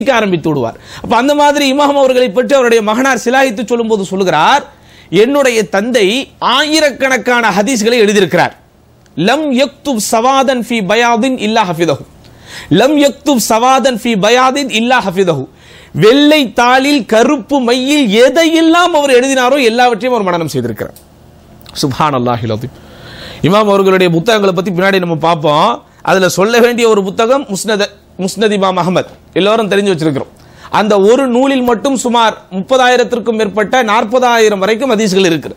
படிக்க ஆரம்பித்து விடுவார் அப்ப அந்த மாதிரி இமாம் அவர்களை பற்றி அவருடைய மகனார் சிலாயித்து சொல்லும்போது சொல்லுகிறார் என்னுடைய தந்தை ஆயிரக்கணக்கான ஹதீஸ்களை எழுதியிருக்கிறார் லம் யக்துப் சவாதன் ஃபி பயாதின் இல்லா ஹஃபிதஹு லம் யக்துப் சவாதன் ஃபி பயாதின் இல்லா ஹஃபிதஹு வெள்ளை தாளில் கருப்பு மையில் எதையெல்லாம் அவர் எழுதினாரோ எல்லாவற்றையும் அவர் மனனம் செய்திருக்கிறார் சுப்ஹான் அல்லாஹில் இமாம் அவர்களுடைய புத்தகங்களை பத்தி பின்னாடி நம்ம பார்ப்போம் அதுல சொல்ல வேண்டிய ஒரு புத்தகம் முஸ்னத முஸ்னத் இமாம் அகமத் எல்லாரும் தெரிஞ்சு வச்சிருக்கிறோம் அந்த ஒரு நூலில் மட்டும் சுமார் முப்பதாயிரத்திற்கும் மேற்பட்ட நாற்பதாயிரம் வரைக்கும் ஹதீஸ்கள் இருக்குது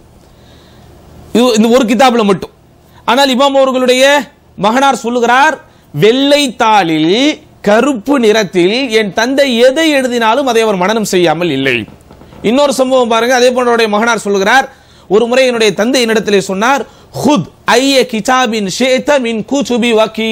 இது இந்த ஒரு கிதாபில் மட்டும் ஆனால் இமாம் அவர்களுடைய மகனார் சொல்லுகிறார் வெள்ளை தாளில் கருப்பு நிறத்தில் என் தந்தை எதை எழுதினாலும் அதை அவர் மனனம் செய்யாமல் இல்லை இன்னொரு சம்பவம் பாருங்க அதே போன்ற அவருடைய மகனார் சொல்லுகிறார் ஒரு முறை என்னுடைய தந்தை என்னிடத்திலே சொன்னார் ஹுத் ஐய கிதாபின் ஷேத மின் கூச்சுபி வக்கீ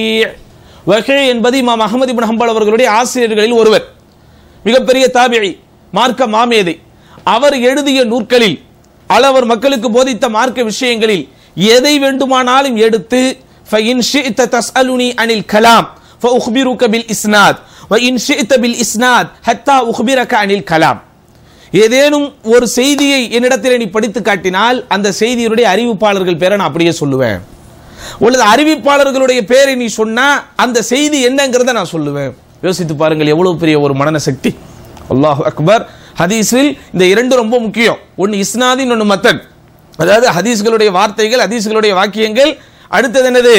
வகீ என்பது இமாம் அகமது இப்னு ஹம்பல் அவர்களுடைய ஆசிரியர்களில் ஒருவர் மிகப்பெரிய தாபிழி மார்க்க மாமேதை அவர் எழுதிய நூற்களில் அளவர் மக்களுக்கு போதித்த மார்க்க விஷயங்களில் எதை வேண்டுமானாலும் எடுத்து فإن شئت تسألني عن الكلام فأخبرك بالإسناد وإن شئت بالإسناد حتى أخبرك عن الكلام ஏதேனும் ஒரு செய்தியை என்னிடத்தில் நீ படித்து காட்டினால் அந்த செய்தியினுடைய அறிவிப்பாளர்கள் பேரை நான் அப்படியே சொல்லுவேன் உள்ளது அறிவிப்பாளர்களுடைய பேரை நீ சொன்னா அந்த செய்தி என்னங்கிறத நான் சொல்லுவேன் யோசித்து பாருங்கள் எவ்வளவு பெரிய ஒரு மனன சக்தி அல்லாஹ் அக்பர் ஹதீஸில் இந்த இரண்டு ரொம்ப முக்கியம் ஒன்னு இஸ்னாதி இன்னொன்று மத்தன் அதாவது ஹதீஸ்களுடைய வார்த்தைகள் ஹதீஸ்களுடைய வாக்கியங்கள் அடுத்தது என்னது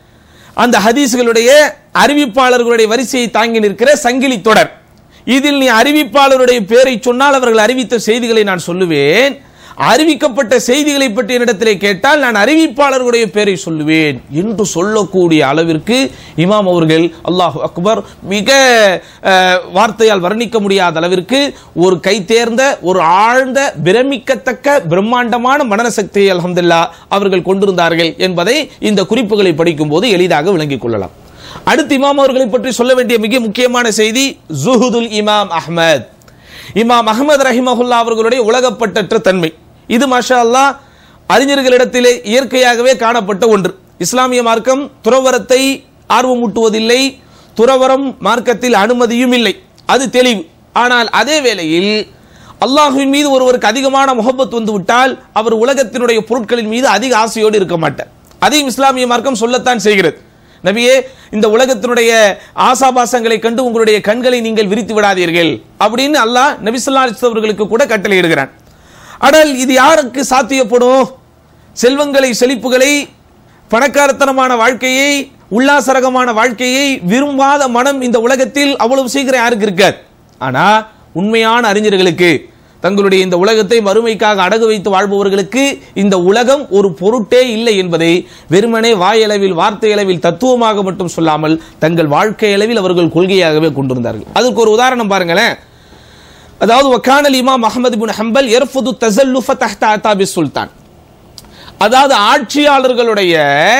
அந்த ஹதீஸ்களுடைய அறிவிப்பாளர்களுடைய வரிசையை தாங்கி நிற்கிற சங்கிலி தொடர் இதில் நீ அறிவிப்பாளருடைய பேரை சொன்னால் அவர்கள் அறிவித்த செய்திகளை நான் சொல்லுவேன் அறிவிக்கப்பட்ட செய்திகளை பற்றி என்னிடத்திலே கேட்டால் நான் அறிவிப்பாளர்களுடைய பேரை சொல்லுவேன் என்று சொல்லக்கூடிய அளவிற்கு இமாம் அவர்கள் அல்லாஹ் அக்பர் மிக அஹ், வார்த்தையால் வர்ணிக்க முடியாத அளவிற்கு ஒரு கை தேர்ந்த ஒரு ஆழ்ந்த பிரமிக்கத்தக்க பிரம்மாண்டமான மனநசக்தியை அல்ஹம்துலில்லாஹ் அவர்கள் கொண்டிருந்தார்கள் என்பதை இந்த குறிப்புகளை படிக்கும் போது எளிதாக விளங்கிக் கொள்ளலாம் அடுத்து இமாம் அவர்களை பற்றி சொல்ல வேண்டிய மிக முக்கியமான செய்தி ஜுஹுதுல் இமாம் அஹ்மத் இமாம் அஹ்மத் ரஹிமஹுல்லா அவர்களுடைய உலகப்பட்டற்ற தன்மை இது மாஷா அல்லாஹ் அறிஞர்களிடத்திலே இயற்கையாகவே காணப்பட்ட ஒன்று இஸ்லாமிய மார்க்கம் துறவரத்தை ஆர்வமூட்டுவதில்லை துறவரம் மார்க்கத்தில் அனுமதியும் இல்லை அது தெளிவு ஆனால் அதே வேளையில் அல்லாஹுவின் மீது ஒருவருக்கு அதிகமான முகப்பத் வந்து விட்டால் அவர் உலகத்தினுடைய பொருட்களின் மீது அதிக ஆசையோடு இருக்க மாட்டார் அதையும் இஸ்லாமிய மார்க்கம் சொல்லத்தான் செய்கிறது நபியே இந்த உலகத்தினுடைய ஆசாபாசங்களை கண்டு உங்களுடைய கண்களை நீங்கள் விரித்து விடாதீர்கள் அப்படின்னு அல்லாஹ் நபி ஸல்லல்லாஹு அலைஹி வஸல்லம் அவர்களுக்கு கூட கட்டளையிடுகிறான் ஆனால் இது யாருக்கு சாத்தியப்படும் செல்வங்களை செழிப்புகளை பணக்காரத்தனமான வாழ்க்கையை உல்லாசரகமான வாழ்க்கையை விரும்பாத மனம் இந்த உலகத்தில் அவ்வளவு சீக்கிரம் யாருக்கு இருக்காது ஆனா உண்மையான அறிஞர்களுக்கு தங்களுடைய இந்த உலகத்தை மறுமைக்காக அடகு வைத்து வாழ்பவர்களுக்கு இந்த உலகம் ஒரு பொருட்டே இல்லை என்பதை வெறுமனே வாயளவில் வார்த்தை அளவில் தத்துவமாக மட்டும் சொல்லாமல் தங்கள் வாழ்க்கை அளவில் அவர்கள் கொள்கையாகவே கொண்டிருந்தார்கள் அதுக்கு ஒரு உதாரணம் பாருங்களேன் அதாவது வக்கானல் இமாம் அஹமது பின் ஹம்பல் எர்ஃபுது தசல்லுஃப தஹ்த அத்தாபி சுல்தான் அதாவது ஆட்சியாளர்களுடைய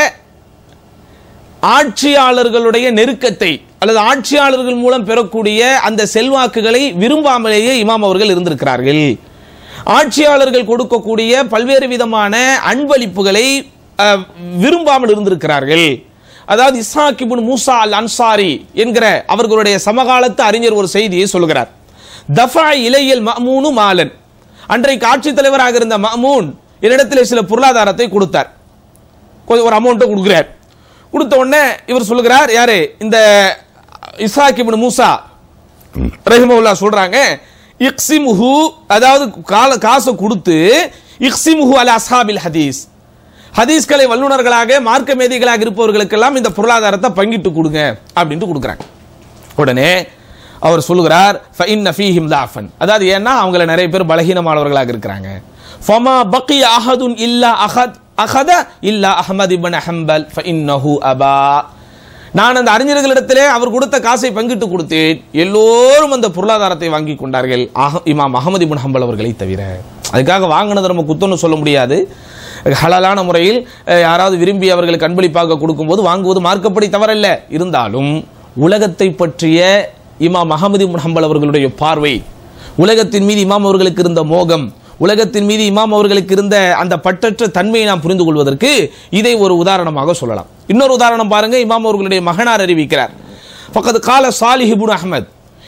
ஆட்சியாளர்களுடைய நெருக்கத்தை அல்லது ஆட்சியாளர்கள் மூலம் பெறக்கூடிய அந்த செல்வாக்குகளை விரும்பாமலேயே இமாம் அவர்கள் இருந்திருக்கிறார்கள் ஆட்சியாளர்கள் கொடுக்கக்கூடிய பல்வேறு விதமான அன்பளிப்புகளை அஹ், விரும்பாமல் இருந்திருக்கிறார்கள் அதாவது இஸ்ஹாக் இப்னு மூசா அல் அன்சாரி என்கிற அவர்களுடைய சமகாலத்து அறிஞர் ஒரு செய்தியை சொல்கிறார் தஃபா இலையல் மஅமூனு மாலன் அன்றைக்கு ஆட்சித் தலைவராக இருந்த மஅமூன் என்னிடத்தில் சில பொருளாதாரத்தை கொடுத்தார் கொஞ்சம் ஒரு அமௌண்ட்டை கொடுக்குறார் கொடுத்த உடனே இவர் சொல்லுகிறார் யாரு இந்த இஸ்ஹாக் இப்னு மூசா ரஹிமவுல்லா சொல்றாங்க இக்ஸிமுஹு அதாவது கால காசை கொடுத்து இக்ஸிமுஹு அல அஸ்ஹாபில் ஹதீஸ் ஹதீஸ்களை வல்லுநர்களாக மார்க்க மேதைகளாக இருப்பவர்களுக்கெல்லாம் இந்த பொருளாதாரத்தை பங்கிட்டு கொடுங்க அப்படின்ட்டு கொடுக்குறாங்க உடனே அவர் சொல்லுகிறார் ஃபஇன்ன ஃபீஹிம் லாஃபன் அதாவது ஏன்னா அவங்கள நிறைய பேர் பலகீனமானவர்களாக இருக்கிறாங்க ஃபமா பக்கி அஹதுன் இல்லா அஹத் அஹத இல்லா அஹமது இப்னு ஹம்பல் ஃபஇன்னஹு அபா நான் அந்த அறிஞர்களிடத்திலே அவர் கொடுத்த காசை பங்கிட்டு கொடுத்தேன் எல்லோரும் அந்த பொருளாதாரத்தை வாங்கி கொண்டார்கள் அஹ- இமாம் அகமது இப்னு ஹம்பல் அவர்களை தவிர அதுக்காக வாங்கினதை நம்ம குத்தம்னு சொல்ல முடியாது ஹலாலான முறையில் அஹ், யாராவது விரும்பி அவர்களுக்கு அன்பளிப்பாக கொடுக்கும்போது வாங்குவது மார்க்கப்படி தவறல்ல இருந்தாலும் உலகத்தை பற்றிய இமாம் அகமது இப்னு ஹம்பல் அவர்களுடைய பார்வை உலகத்தின் மீது இமாம் அவர்களுக்கு இருந்த மோகம் உலகத்தின் மீது இமாம் அவர்களுக்கு இருந்த அந்த பற்றற்ற தன்மையை நாம் புரிந்து கொள்வதற்கு இதை ஒரு உதாரணமாக சொல்லலாம் இன்னொரு உதாரணம் பாருங்க இமாம் அவர்களுடைய மகனார் அறிவிக்கிறார் பக்கத்து கால சாலிஹ் இப்னு அஹ்மத்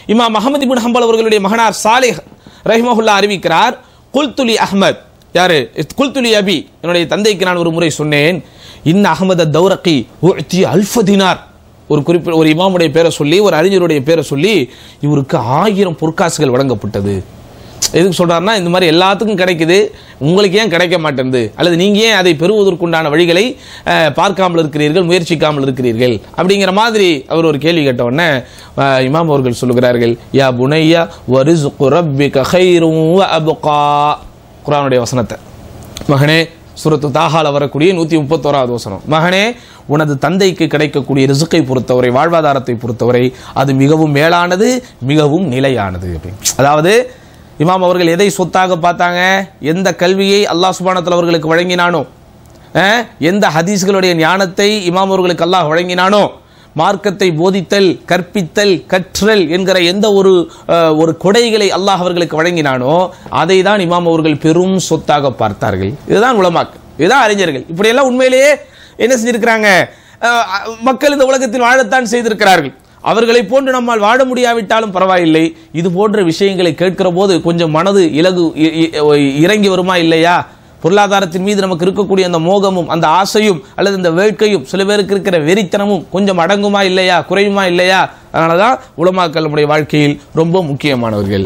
இமாம் அஹமது பின் ஹம்பல் அவர்களுடைய மகனார் சாலிஹ் ரஹிமஹுல்லா அறிவிக்கிறார் குல்துலி அஹ்மத் யாரு குல்துலி அபி என்னுடைய தந்தைக்கு நான் ஒரு முறை சொன்னேன் இன்ன அஹமத தௌரகி உத்தி அல்ஃபதினார் ஒரு குறிப்பிட்ட ஒரு இமாமுடைய பேரை சொல்லி ஒரு அறிஞருடைய பேரை சொல்லி இவருக்கு ஆயிரம் பொற்காசுகள் வழங்கப்பட்டது எதுக்கு சொல்றாருன்னா இந்த மாதிரி எல்லாத்துக்கும் கிடைக்குது உங்களுக்கு ஏன் கிடைக்க மாட்டேங்குது அல்லது நீங்க ஏன் அதை பெறுவதற்குண்டான வழிகளை அஹ், பார்க்காமல் இருக்கிறீர்கள் முயற்சிக்காமல் இருக்கிறீர்கள் அப்படிங்கிற மாதிரி அவர் ஒரு கேள்வி கேட்ட உடனே அஹ், இமாம் அவர்கள் சொல்லுகிறார்கள் யா புனையா வரிசுகு ரப்பிக கைரும் வ அபுகா குரானுடைய வசனத்தை மகனே சூரத்து தாகால வரக்கூடிய நூத்தி முப்பத்தோராவது வசனம் மகனே உனது தந்தைக்கு கிடைக்கக்கூடிய ரிசுக்கை பொறுத்தவரை வாழ்வாதாரத்தை பொறுத்தவரை அது மிகவும் மேலானது மிகவும் நிலையானது அப்படின்னு அதாவது இமாம் அவர்கள் எதை சொத்தாக பார்த்தாங்க எந்த கல்வியை அல்லாஹ் சுபானத்தில் அவர்களுக்கு வழங்கினானோ அஹ், எந்த ஹதீஸ்களுடைய ஞானத்தை இமாம் அவர்களுக்கு அல்லாஹ் வழங்கினானோ மார்க்கத்தை போதித்தல் கற்பித்தல் கற்றல் என்கிற எந்த ஒரு அஹ், ஒரு கொடைகளை அல்லாஹ் அவர்களுக்கு வழங்கினானோ அதை தான் இமாம் அவர்கள் பெரும் சொத்தாக பார்த்தார்கள் இதுதான் உலமாக்கு இதுதான் அறிஞர்கள் இப்படியெல்லாம் உண்மையிலேயே என்ன செஞ்சிருக்கிறாங்க அஹ், மக்கள் இந்த உலகத்தில் வாழத்தான் செய்திருக்கிறார்கள் அவர்களை போன்று நம்மால் வாழ முடியாவிட்டாலும் பரவாயில்லை இது போன்ற விஷயங்களை கேட்கிற போது கொஞ்சம் மனது இலகு இ- இ- இறங்கி வருமா இல்லையா பொருளாதாரத்தின் மீது நமக்கு இருக்கக்கூடிய அந்த மோகமும் அந்த ஆசையும் அல்லது இந்த வேட்கையும் சில பேருக்கு இருக்கிற வெறித்தனமும் கொஞ்சம் அடங்குமா இல்லையா குறையுமா இல்லையா அதனாலதான் உலமாக்கள் நம்முடைய வாழ்க்கையில் ரொம்ப முக்கியமானவர்கள்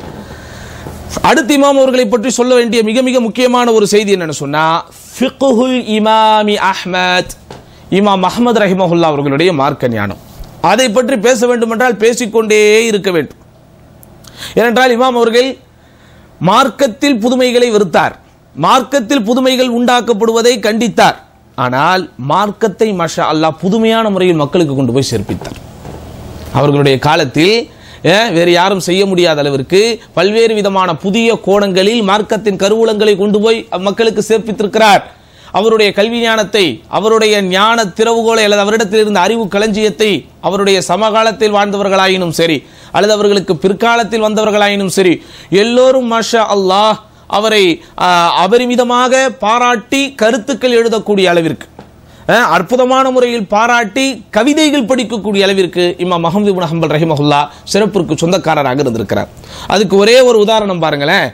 அடுத்து இமாம் அவர்களை பற்றி சொல்ல வேண்டிய மிக மிக முக்கியமான ஒரு செய்தி என்னன்னு சொன்னா ஃபிக்ஹுல் இமாமி அஹ்மத் இமாம் அஹ்மத் ரஹிமஹுல்லா அவர்களுடைய மார்க்க ஞானம் அதை பற்றி பேச வேண்டும் என்றால் பேசிக்கொண்டே இருக்க வேண்டும் ஏனென்றால் இமாம் அவர்கள் மார்க்கத்தில் புதுமைகளை வெறுத்தார் மார்க்கத்தில் புதுமைகள் உண்டாக்கப்படுவதை கண்டித்தார் ஆனால் மார்க்கத்தை மஷா அல்லாஹ் புதுமையான முறையில் மக்களுக்கு கொண்டு போய் சேர்ப்பித்தார் அவர்களுடைய காலத்தில் அஹ், வேறு யாரும் செய்ய முடியாத அளவிற்கு பல்வேறு விதமான புதிய கோணங்களில் மார்க்கத்தின் கருவூலங்களை கொண்டு போய் மக்களுக்கு சேர்ப்பித்திருக்கிறார் அவருடைய கல்வி ஞானத்தை அவருடைய ஞான திறவுகோலை அல்லது அவரிடத்தில் இருந்த அறிவு களஞ்சியத்தை அவருடைய சமகாலத்தில் வாழ்ந்தவர்களாயினும் சரி அல்லது அவர்களுக்கு பிற்காலத்தில் வந்தவர்களாயினும் சரி எல்லோரும் மாஷா அல்லாஹ் அவரை ஆஹ், அபரிமிதமாக பாராட்டி கருத்துக்கள் எழுதக்கூடிய அளவிற்கு அஹ், அற்புதமான முறையில் பாராட்டி கவிதைகள் படிக்கக்கூடிய அளவிற்கு இமாம் மஹமது இப்னு ஹம்பல் ரஹிமஹுல்லா சிறப்பிற்கு சொந்தக்காரராக இருந்திருக்கிறார் அதுக்கு ஒரே ஒரு உதாரணம் பாருங்களேன்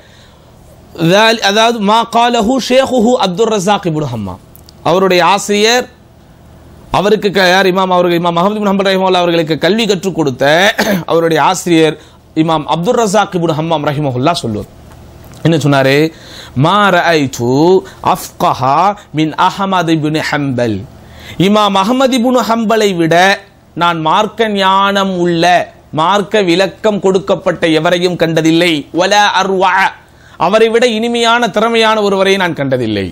ذال- அதாவது மா காலஹு ஷேகுஹு அப்துல் ரசாக் இப்னு ஹம்மா அவருடைய ஆசிரியர் அவருக்கு க- யார் இமாம் அவர்கள் இமாம் மஹமது இப்னு ஹம்பல் ரஹிமஹுல்லா அவர்களுக்கு கல்வி கற்றுக் கொடுத்த அவருடைய ஆசிரியர் இமாம் அப்துல் ரசாக் இப்னு ஹம்மாம் ரஹிமஹுல்லா சொல்லுவார் என்ன சொன்னாரு மா ரஐது அஃப்கஹா மின் அஹமது இப்னு ஹம்பல் இமாம் அஹமது இப்னு ஹம்பலை விட நான் மார்க்க ஞானம் உள்ள மார்க்க விளக்கம் கொடுக்கப்பட்ட எவரையும் கண்டதில்லை வல அர்வா அவரை விட இனிமையான திறமையான ஒருவரை நான் கண்டதில்லை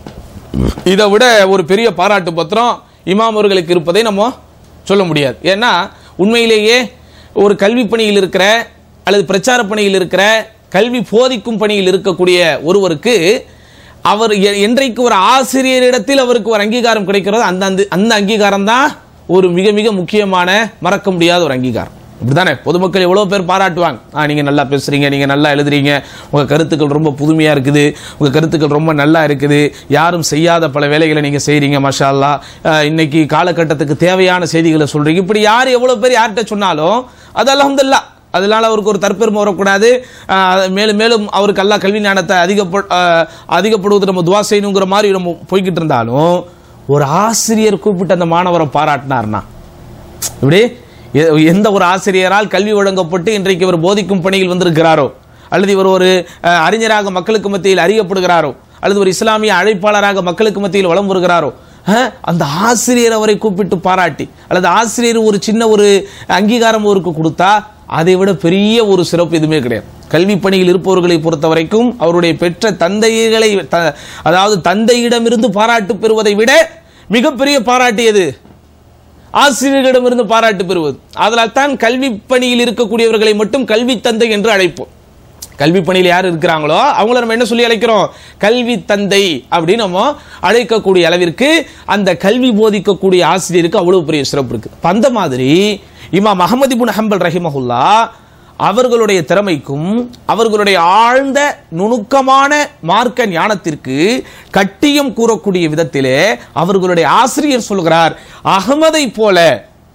இதை விட ஒரு பெரிய பாராட்டு பத்திரம் இமாம் அவர்களுக்கு இருப்பதை நம்ம சொல்ல முடியாது ஏன்னா உண்மையிலேயே ஒரு கல்வி பணியில் இருக்கிற அல்லது பிரச்சார பணியில் இருக்கிற கல்வி போதிக்கும் பணியில் இருக்கக்கூடிய ஒருவருக்கு அவர் எ- என்றைக்கு ஒரு ஆசிரியரிடத்தில் அவருக்கு ஒரு அங்கீகாரம் கிடைக்கிறதோ அந்த அந்த அந்த அங்கீகாரம் தான் ஒரு மிக மிக முக்கியமான மறக்க முடியாத ஒரு அங்கீகாரம் இப்படிதானே பொதுமக்கள் எவ்வளவு பேர் பாராட்டுவாங்க ஆ நீங்க நல்லா பேசுறீங்க நீங்க நல்லா எழுதுறீங்க உங்க கருத்துக்கள் ரொம்ப புதுமையா இருக்குது உங்க கருத்துக்கள் ரொம்ப நல்லா இருக்குது யாரும் செய்யாத பல வேலைகளை நீங்க செய்றீங்க மஷா அல்லா அஹ், இன்னைக்கு காலகட்டத்துக்கு தேவையான செய்திகளை சொல்றீங்க இப்படி யார் எவ்வளவு பேர் யார்கிட்ட சொன்னாலும் அது அல்ஹம்துலில்லாஹ் அதனால அவருக்கு ஒரு தற்பெருமை வரக்கூடாது அஹ், மேலும் மேலும் அவருக்கு அல்லா கல்வி ஞானத்தை அதிகப்ப அஹ், அதிகப்படுவது நம்ம துவா செய்யணுங்கிற மாதிரி நம்ம போய்கிட்டு இருந்தாலும் ஒரு ஆசிரியர் கூப்பிட்டு அந்த மாணவரை பாராட்டினார்னா இப்படி எ- எந்த ஒரு ஆசிரியரால் கல்வி வழங்கப்பட்டு இன்றைக்கு இவர் போதிக்கும் பணியில் வந்திருக்கிறாரோ அல்லது இவர் ஒரு அஹ், அறிஞராக மக்களுக்கு மத்தியில் அறியப்படுகிறாரோ அல்லது ஒரு இஸ்லாமிய அழைப்பாளராக மக்களுக்கு மத்தியில் வலம் வருகிறாரோ அஹ், அந்த ஆசிரியர் அவரை கூப்பிட்டு பாராட்டி அல்லது ஆசிரியர் ஒரு சின்ன ஒரு அங்கீகாரம் அவருக்கு கொடுத்தா அதை விட பெரிய ஒரு சிறப்பு எதுவுமே கிடையாது கல்வி பணியில் இருப்பவர்களை பொறுத்த வரைக்கும் அவருடைய பெற்ற தந்தைகளை த- அதாவது தந்தையிடமிருந்து பாராட்டு பெறுவதை விட மிகப்பெரிய பாராட்டு எது ஆசிரியர்களிடமிருந்து பாராட்டு பெறுவது அதனால் தான் கல்வி பணியில் இருக்கக்கூடியவர்களை மட்டும் கல்வி தந்தை என்று அழைப்போம் கல்வி பணியில் யார் இருக்கிறாங்களோ அவங்கள நம்ம என்ன சொல்லி அழைக்கிறோம் கல்வி தந்தை அப்படின்னு நம்ம அழைக்கக்கூடிய அளவிற்கு அந்த கல்வி போதிக்கக்கூடிய ஆசிரியருக்கு அவ்வளவு பெரிய சிறப்பு இருக்கு அப்ப அந்த மாதிரி இமாம் அகமது இப்னு ஹம்பல் ரஹிமஹுல்லா அவர்களுடைய திறமைக்கும் அவர்களுடைய ஆழ்ந்த நுணுக்கமான மார்க்க ஞானத்திற்கு கட்டியம் கூறக்கூடிய விதத்திலே அவர்களுடைய ஆசிரியர் சொல்கிறார் அகமதை போல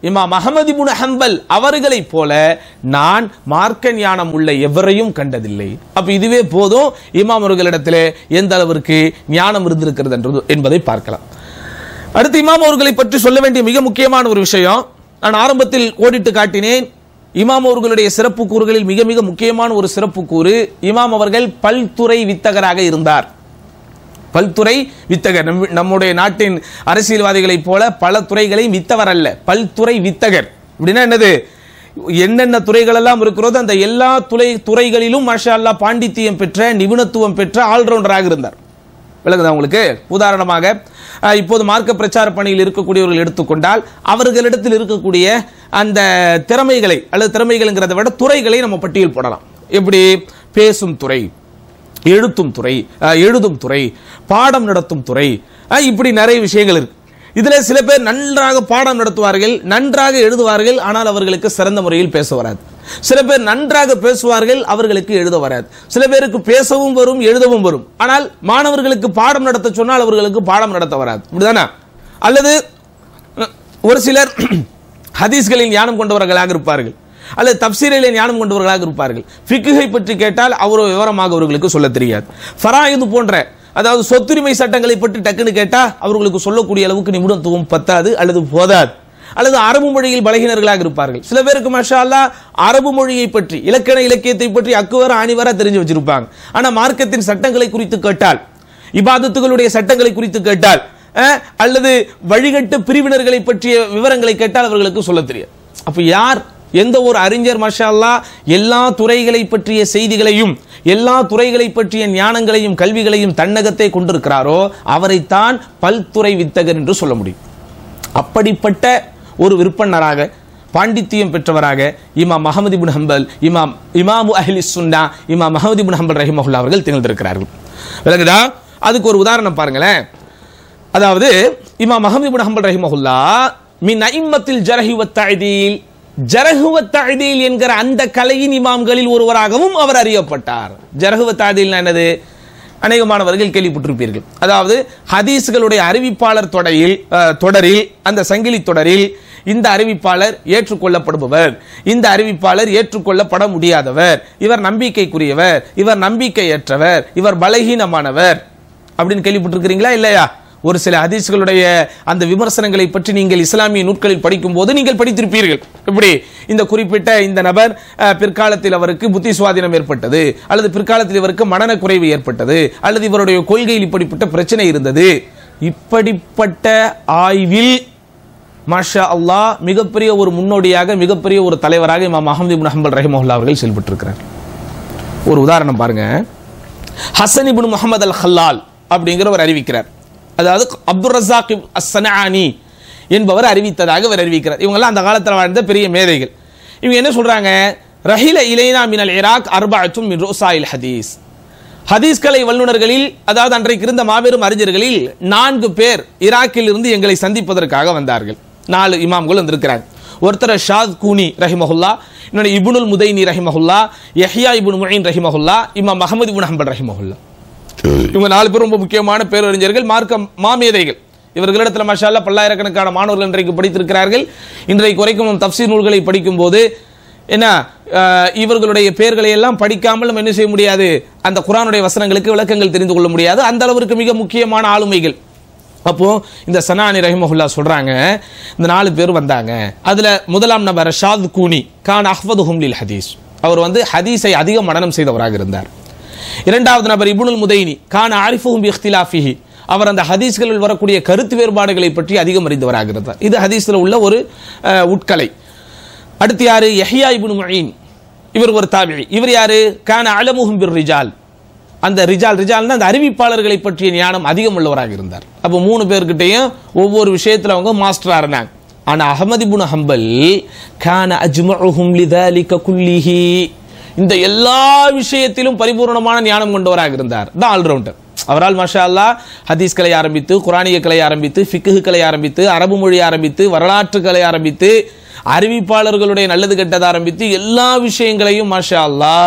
இமாம் அஹமது இப்னு ஹம்பல் அவர்களைப் போல நான் மார்க்க ஞானம் உள்ள எவரையும் கண்டதில்லை அப்ப இதுவே போதும் இமாம் அவர்களிடத்திலே எந்த அளவிற்கு ஞானம் இருந்திருக்கிறது என்று என்பதை பார்க்கலாம் அடுத்து இமாம் அவர்களை பற்றி சொல்ல வேண்டிய மிக முக்கியமான ஒரு விஷயம் நான் ஆரம்பத்தில் கோடிட்டு காட்டினேன் இமாம் அவர்களுடைய சிறப்பு கூறுகளில் மிக மிக முக்கியமான ஒரு சிறப்பு கூறு இமாம் அவர்கள் பல்துறை வித்தகராக இருந்தார் பல்துறை வித்தகர் நம் நம்முடைய நாட்டின் அரசியல்வாதிகளைப் போல பல துறைகளையும் வித்தவர் அல்ல பல்துறை வித்தகர் அப்படின்னா என்னது என்னென்ன துறைகள் எல்லாம் இருக்கிறதோ அந்த எல்லா துறை துறைகளிலும் மாஷா அல்லாஹ் பாண்டித்தியம் பெற்ற நிபுணத்துவம் பெற்ற ஆல்ரவுண்டராக இருந்தார் விளங்குதா உங்களுக்கு உதாரணமாக அஹ், இப்போது மார்க்க பிரச்சார பணியில் இருக்கக்கூடியவர்கள் எடுத்துக்கொண்டால் அவர்களிடத்தில் இருக்கக்கூடிய அந்த திறமைகளை அல்லது திறமைகள்ங்கிறத விட துறைகளை நம்ம பட்டியல் போடலாம் எப்படி பேசும் துறை எழுத்தும் துறை அஹ், எழுதும் துறை பாடம் நடத்தும் துறை அஹ், இப்படி நிறைய விஷயங்கள் இருக்கு இதுல சில பேர் நன்றாக பாடம் நடத்துவார்கள் நன்றாக எழுதுவார்கள் ஆனால் அவர்களுக்கு சிறந்த முறையில் பேச வராது சில பேர் நன்றாக பேசுவார்கள் அவர்களுக்கு எழுத வராது சில பேருக்கு பேசவும் வரும் எழுதவும் வரும் ஆனால் மாணவர்களுக்கு பாடம் நடத்த சொன்னால் அவர்களுக்கு பாடம் நடத்த வராது இப்படிதானே அல்லது அஹ், ஒரு சிலர் ஹதீஸ்களில் ஞானம் கொண்டவர்களாக இருப்பார்கள் அல்லது தப்சீரிலே ஞானம் கொண்டவர்களாக இருப்பார்கள் ஃபிக்குகை பற்றி கேட்டால் அவர் விவரமாக அவர்களுக்கு சொல்ல தெரியாது ஃபராயிது போன்ற அதாவது சொத்துரிமை சட்டங்களை பற்றி டக்குன்னு கேட்டா அவர்களுக்கு சொல்லக்கூடிய அளவுக்கு நிபுணத்துவம் பத்தாது அல்லது போதாது அல்லது அரபு மொழியில் பலகினர்களாக இருப்பார்கள் சில பேருக்கு மஷா அல்லாஹ் அரபு மொழியை பற்றி இலக்கண இலக்கியத்தை பற்றி அக்குவர ஆணிவர தெரிஞ்சு வச்சிருப்பாங்க ஆனா மார்க்கத்தின் சட்டங்களை குறித்து கேட்டால் இபாதத்துகளுடைய சட்டங்களை குறித்து கேட்டால் அஹ், அல்லது வழிகட்டு பிரிவினர்களை பற்றிய விவரங்களை கேட்டால் அவர்களுக்கு சொல்ல தெரியாது அப்ப யார் எந்த ஒரு அறிஞர் மஷா அல்லாஹ் எல்லா துறைகளை பற்றிய செய்திகளையும் எல்லா துறைகளை பற்றிய ஞானங்களையும் கல்விகளையும் தன்னகத்தை கொண்டிருக்கிறாரோ அவரைத்தான் பல்துறை வித்தகர் என்று சொல்ல முடியும் அப்படிப்பட்ட ஒரு விற்பனராக பாண்டித்தியம் பெற்றவராக இமாம் மஹமது இப்னு ஹம்பல் இமாம் இமாமு அஹ்லி சுன்னா இமாம் மஹமது இப்னு ஹம்பல் ரஹிமஹுல்லா அவர்கள் திகழ்ந்திருக்கிறார்கள் விளங்குதா அதுக்கு ஒரு உதாரணம் பாருங்களேன் அதாவது இமாம் மஹமது இப்னு ஹம்பல் ரஹிமஹுல்லா மின் ஐம்மத்தில் ஜரஹி வத்தஅதீல் ஜரஹு வத்தஅதீல் என்கிற அந்த கலையின் இமாம்களில் ஒருவராகவும் அவர் அறியப்பட்டார் ஜரஹு வத்தஅதீல்னா என்னது அநேகமானவர்கள் கேள்விப்பட்டிருப்பீர்கள் அதாவது ஹதீஸ்களுடைய அறிவிப்பாளர் தொடரில் அஹ், தொடரில் அந்த சங்கிலி தொடரில் இந்த அறிவிப்பாளர் ஏற்றுக்கொள்ளப்படுபவர் இந்த அறிவிப்பாளர் ஏற்றுக்கொள்ளப்பட முடியாதவர் இவர் நம்பிக்கைக்குரியவர் இவர் நம்பிக்கையற்றவர் இவர் பலகீனமானவர் அப்படின்னு கேள்விப்பட்டிருக்கிறீங்களா இல்லையா ஒரு சில ஹதீஸ்களுடைய அந்த விமர்சனங்களை பற்றி நீங்கள் இஸ்லாமிய நூட்களில் படிக்கும் போது நீங்கள் படித்திருப்பீர்கள் இப்படி இந்த குறிப்பிட்ட இந்த நபர் அஹ், பிற்காலத்தில் அவருக்கு புத்தி சுவாதீனம் ஏற்பட்டது அல்லது பிற்காலத்தில் இவருக்கு மனன குறைவு ஏற்பட்டது அல்லது இவருடைய கொள்கையில் இப்படிப்பட்ட பிரச்சனை இருந்தது இப்படிப்பட்ட ஆய்வில் மாஷா அல்லாஹ் மிகப்பெரிய ஒரு முன்னோடியாக மிகப்பெரிய ஒரு தலைவராக இமாம் அஹமது இப்னு ஹம்பல் ரஹிமஹுல்லா அவர்கள் செயல்பட்டிருக்கிறார் ஒரு உதாரணம் பாருங்க ஹசன் இப்னு முகமது அல் ஹல்லால் அப்படிங்கிறவர் அறிவிக்கிறார் அதாவது அப்துல் ரசாக் அஸ்ஸனானி என்பவர் அறிவித்ததாக அவர் அறிவிக்கிறார் இவங்கெல்லாம் அந்த காலத்தில் வாழ்ந்த பெரிய மேதைகள் இவங்க என்ன சொல்றாங்க ரஹில இலைனா மினல் இராக் அர்பாச்சும் மின் ரோசாயில் ஹதீஸ் ஹதீஸ் கலை வல்லுநர்களில் அதாவது அன்றைக்கு இருந்த மாபெரும் அறிஞர்களில் நான்கு பேர் ஈராக்கில் இருந்து எங்களை சந்திப்பதற்காக வந்தார்கள் நாலு இமாம்கள் வந்திருக்கிறாங்க ஒருத்தர் ஷாத் கூனி ரஹிமஹுல்லா இன்னொரு இப்னுல் முதைனி ரஹிமஹுல்லா யஹ்யா இப்னு முயின் ரஹிமஹுல்லா இமாம் மஹமது இப்னு ஹம்பல் ரஹிமஹுல்லா இவங்க நாலு பேரும் ரொம்ப முக்கியமான பேரறிஞர்கள் மார்க்க மாமேதைகள் இவர்களிடத்தில் மஷா அல்லாஹ் பல்லாயிரக்கணக்கான மாணவர்கள் இன்றைக்கு படித்திருக்கிறார்கள் இன்றைக்கு வரைக்கும் தப்சீர் நூல்களை படிக்கும் போது என்ன அஹ், இவர்களுடைய பெயர்களை எல்லாம் படிக்காமல் நம்ம என்ன செய்ய முடியாது அந்த குரானுடைய வசனங்களுக்கு விளக்கங்கள் தெரிந்து கொள்ள முடியாது அந்த அளவிற்கு மிக முக்கியமான ஆளுமைகள் அப்போ இந்த சனானி ரஹிமஹுல்லா சொல்றாங்க இந்த நாலு பேர் வந்தாங்க அதுல முதலாம் நபர் ஷாத் கூனி கான் அஹ்வது ஹும்லில் ஹதீஸ் அவர் வந்து ஹதீஸை அதிக மனனம் செய்தவராக இருந்தார் இரண்டாவது நபர் இப்னுல் முதைனி கான ஆரிஃபுஹும் இഖ്തിലാഫിஹி அவர் அந்த ஹதீஸ்களில் வரக்கூடிய கருத்து வேறுபாடுகளை பற்றி அதிகம் அறிந்தவராக இருந்தார் இது ஹதீஸ்ல உள்ள ஒரு அஹ், உட்கலை அடுத்து யாரு யஹ்யா இப்னு முயின் இவர் ஒரு தாபிழி இவர் யாரு கான அலமுஹும் பிர் ரிஜால் அந்த ரிஜால் ரிஜால்னா அந்த அறிவிப்பாளர்களை பற்றிய ஞானம் அதிகம் உள்ளவராக இருந்தார் அப்போ மூணு பேர்கிட்டையும் ஒவ்வொரு விஷயத்துல அவங்க மாஸ்டரா இருந்தாங்க ஆனா அஹமது இப்னு ஹம்பல் கான அஜ்மஉஹும் லிதாலிக குல்லிஹி இந்த எல்லா விஷயத்திலும் பரிபூர்ணமான ஞானம் கொண்டவராக இருந்தார் தான் ஆல்ரவுண்டர் அவரால் மாஷா அல்லாஹ் ஹதீஸ் கலை ஆரம்பித்து குரானிய கலை ஆரம்பித்து ஃபிக்ஹு கலை ஆரம்பித்து அரபு மொழி ஆரம்பித்து வரலாற்று கலை ஆரம்பித்து அறிவிப்பாளர்களுடைய நல்லது கெட்டது ஆரம்பித்து எல்லா விஷயங்களையும் மாஷா அல்லாஹ்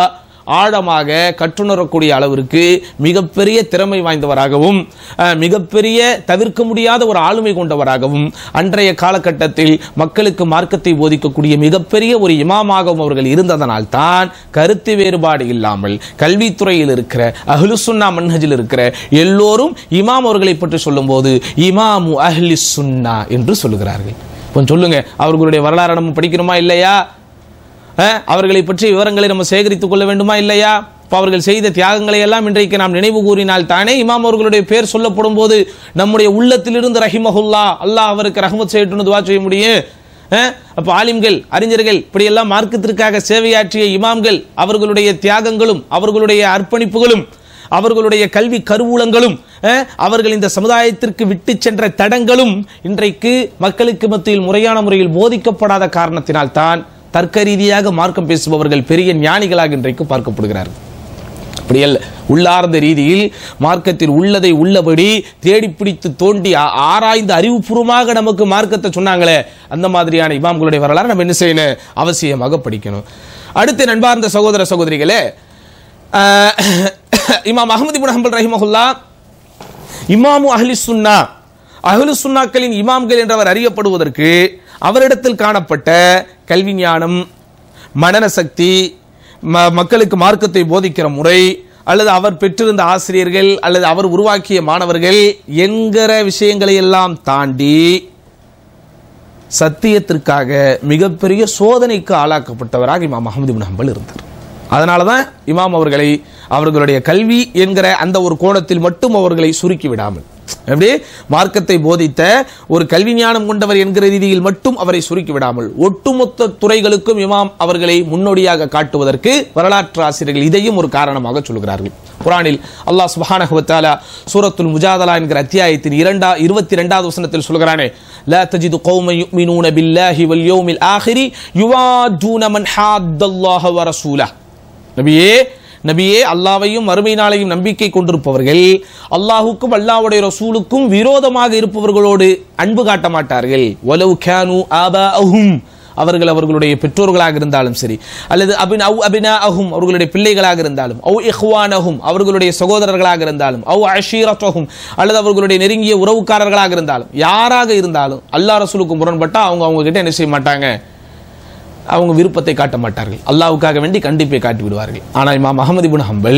ஆழமாக கற்றுணரக்கூடிய அளவிற்கு மிகப்பெரிய திறமை வாய்ந்தவராகவும் அஹ், மிகப்பெரிய தவிர்க்க முடியாத ஒரு ஆளுமை கொண்டவராகவும் அன்றைய காலகட்டத்தில் மக்களுக்கு மார்க்கத்தை போதிக்கக்கூடிய மிகப்பெரிய ஒரு இமாமாகவும் அவர்கள் இருந்ததனால் தான் கருத்து வேறுபாடு இல்லாமல் கல்வித்துறையில் இருக்கிற அஹ்லுசுன்னா மன்ஹஜில் இருக்கிற எல்லோரும் இமாம் அவர்களை பற்றி சொல்லும்போது இமாமு அஹ்லி சுன்னா என்று சொல்லுகிறார்கள் கொஞ்சம் சொல்லுங்க அவர்களுடைய வரலாறு நம்ம படிக்கணுமா இல்லையா அஹ், அவர்களை பற்றிய விவரங்களை நம்ம சேகரித்துக் கொள்ள வேண்டுமா இல்லையா இப்ப அவர்கள் செய்த தியாகங்களை எல்லாம் இன்றைக்கு நாம் நினைவு கூறினால் தானே இமாம் அவர்களுடைய பேர் சொல்லப்படும் போது நம்முடைய உள்ளத்திலிருந்து ரஹிமஹுல்லா அல்லாஹ் அவருக்கு ரஹமத் செய்யட்டும்னு துவா செய்ய முடியும் அஹ், அப்ப ஆலிம்கள் அறிஞர்கள் இப்படியெல்லாம் மார்க்கத்திற்காக சேவையாற்றிய இமாம்கள் அவர்களுடைய தியாகங்களும் அவர்களுடைய அர்ப்பணிப்புகளும் அவர்களுடைய கல்வி கருவூலங்களும் அஹ், அவர்கள் இந்த சமுதாயத்திற்கு விட்டு சென்ற தடங்களும் இன்றைக்கு மக்களுக்கு மத்தியில் முறையான முறையில் போதிக்கப்படாத காரணத்தினால் தான் தர்க்க ரீதியாக மார்க்கம் பேசுபவர்கள் பெரிய ஞானிகளாக இன்றைக்கு பார்க்கப்படுகிறார்கள் அப்படி அல்ல உள்ளார்ந்த ரீதியில் மார்க்கத்தில் உள்ளதை உள்ளபடி தேடி பிடித்து தோண்டி ஆ- ஆராய்ந்து அறிவுபூர்வமாக நமக்கு மார்க்கத்தை சொன்னாங்களே அந்த மாதிரியான இமாம்களுடைய வரலாறு நம்ம என்ன செய்யணும் அவசியமாக படிக்கணும் அடுத்து நண்பார்ந்த சகோதர சகோதரிகளே ஆஹ், இமாம் அகமது இப்னு ஹம்பல் ரஹிமஹுல்லா இமாமு அஹ்லி சுன்னா அஹ்லு சுன்னாக்களின் இமாம்கள் என்றவர் அறியப்படுவதற்கு அவரிடத்தில் காணப்பட்ட கல்வி ஞானம் மனன சக்தி ம- மக்களுக்கு மார்க்கத்தை போதிக்கிற முறை அல்லது அவர் பெற்றிருந்த ஆசிரியர்கள் அல்லது அவர் உருவாக்கிய மாணவர்கள் என்கிற விஷயங்களை எல்லாம் தாண்டி சத்தியத்திற்காக மிகப்பெரிய சோதனைக்கு ஆளாக்கப்பட்டவராக இமாம் அஹமது இப்னு ஹம்பல் இருந்தார் அதனால தான் இமாம் அவர்களை அவர்களுடைய கல்வி என்கிற அந்த ஒரு கோணத்தில் மட்டும் அவர்களை சுருக்கி விடாமல் எப்படி மார்க்கத்தை போதித்த ஒரு கல்வி ஞானம் கொண்டவர் என்கிற ரீதியில் மட்டும் அவரை சுருக்கி விடாமல் ஒட்டுமொத்த துறைகளுக்கும் இமாம் அவர்களை முன்னோடியாக காட்டுவதற்கு வரலாற்று ஆசிரியர்கள் இதையும் ஒரு காரணமாக சொல்கிறார்கள் குரானில் அல்லாஹ் சுப்ஹானஹு வ தஆலா சூரத்துல் முஜாதலா என்கிற அத்தியாயத்தின் இரண்டா இருபத்தி இரண்டாவது வசனத்தில் சொல்கிறானே لا تجد قوما يؤمنون بالله واليوم الآخر يوادون من حاد الله ورسوله நபியே நபியே அல்லாவையும் மறுமை நாளையும் நம்பிக்கை கொண்டிருப்பவர்கள் அல்லாஹுக்கும் அல்லாஹ்வுடைய ரசூலுக்கும் விரோதமாக இருப்பவர்களோடு அன்பு காட்ட மாட்டார்கள் வலவு கேனு ஆபாஅஹும் அவர்கள் அவர்களுடைய பெற்றோர்களாக இருந்தாலும் சரி அல்லது அபின் அவு அபினா அஹும் அவர்களுடைய பிள்ளைகளாக இருந்தாலும் அவு இஹ்வானஹும் அவர்களுடைய சகோதரர்களாக இருந்தாலும் அவு அஷீரத்தஹும் அல்லது அவர்களுடைய நெருங்கிய உறவுக்காரர்களாக இருந்தாலும் யாராக இருந்தாலும் அல்லாஹ் ரசூலுக்கு முரண்பட்டா அவங்க அவங்க கிட்ட என்ன செய்ய மாட்டாங்க அவங்க விருப்பத்தை காட்ட மாட்டார்கள் அல்லாஹ்வுக்காக வேண்டி கண்டிப்பை காட்டி விடுவார்கள் ஆனால் இமாம் அகமது இப்னு ஹம்பல்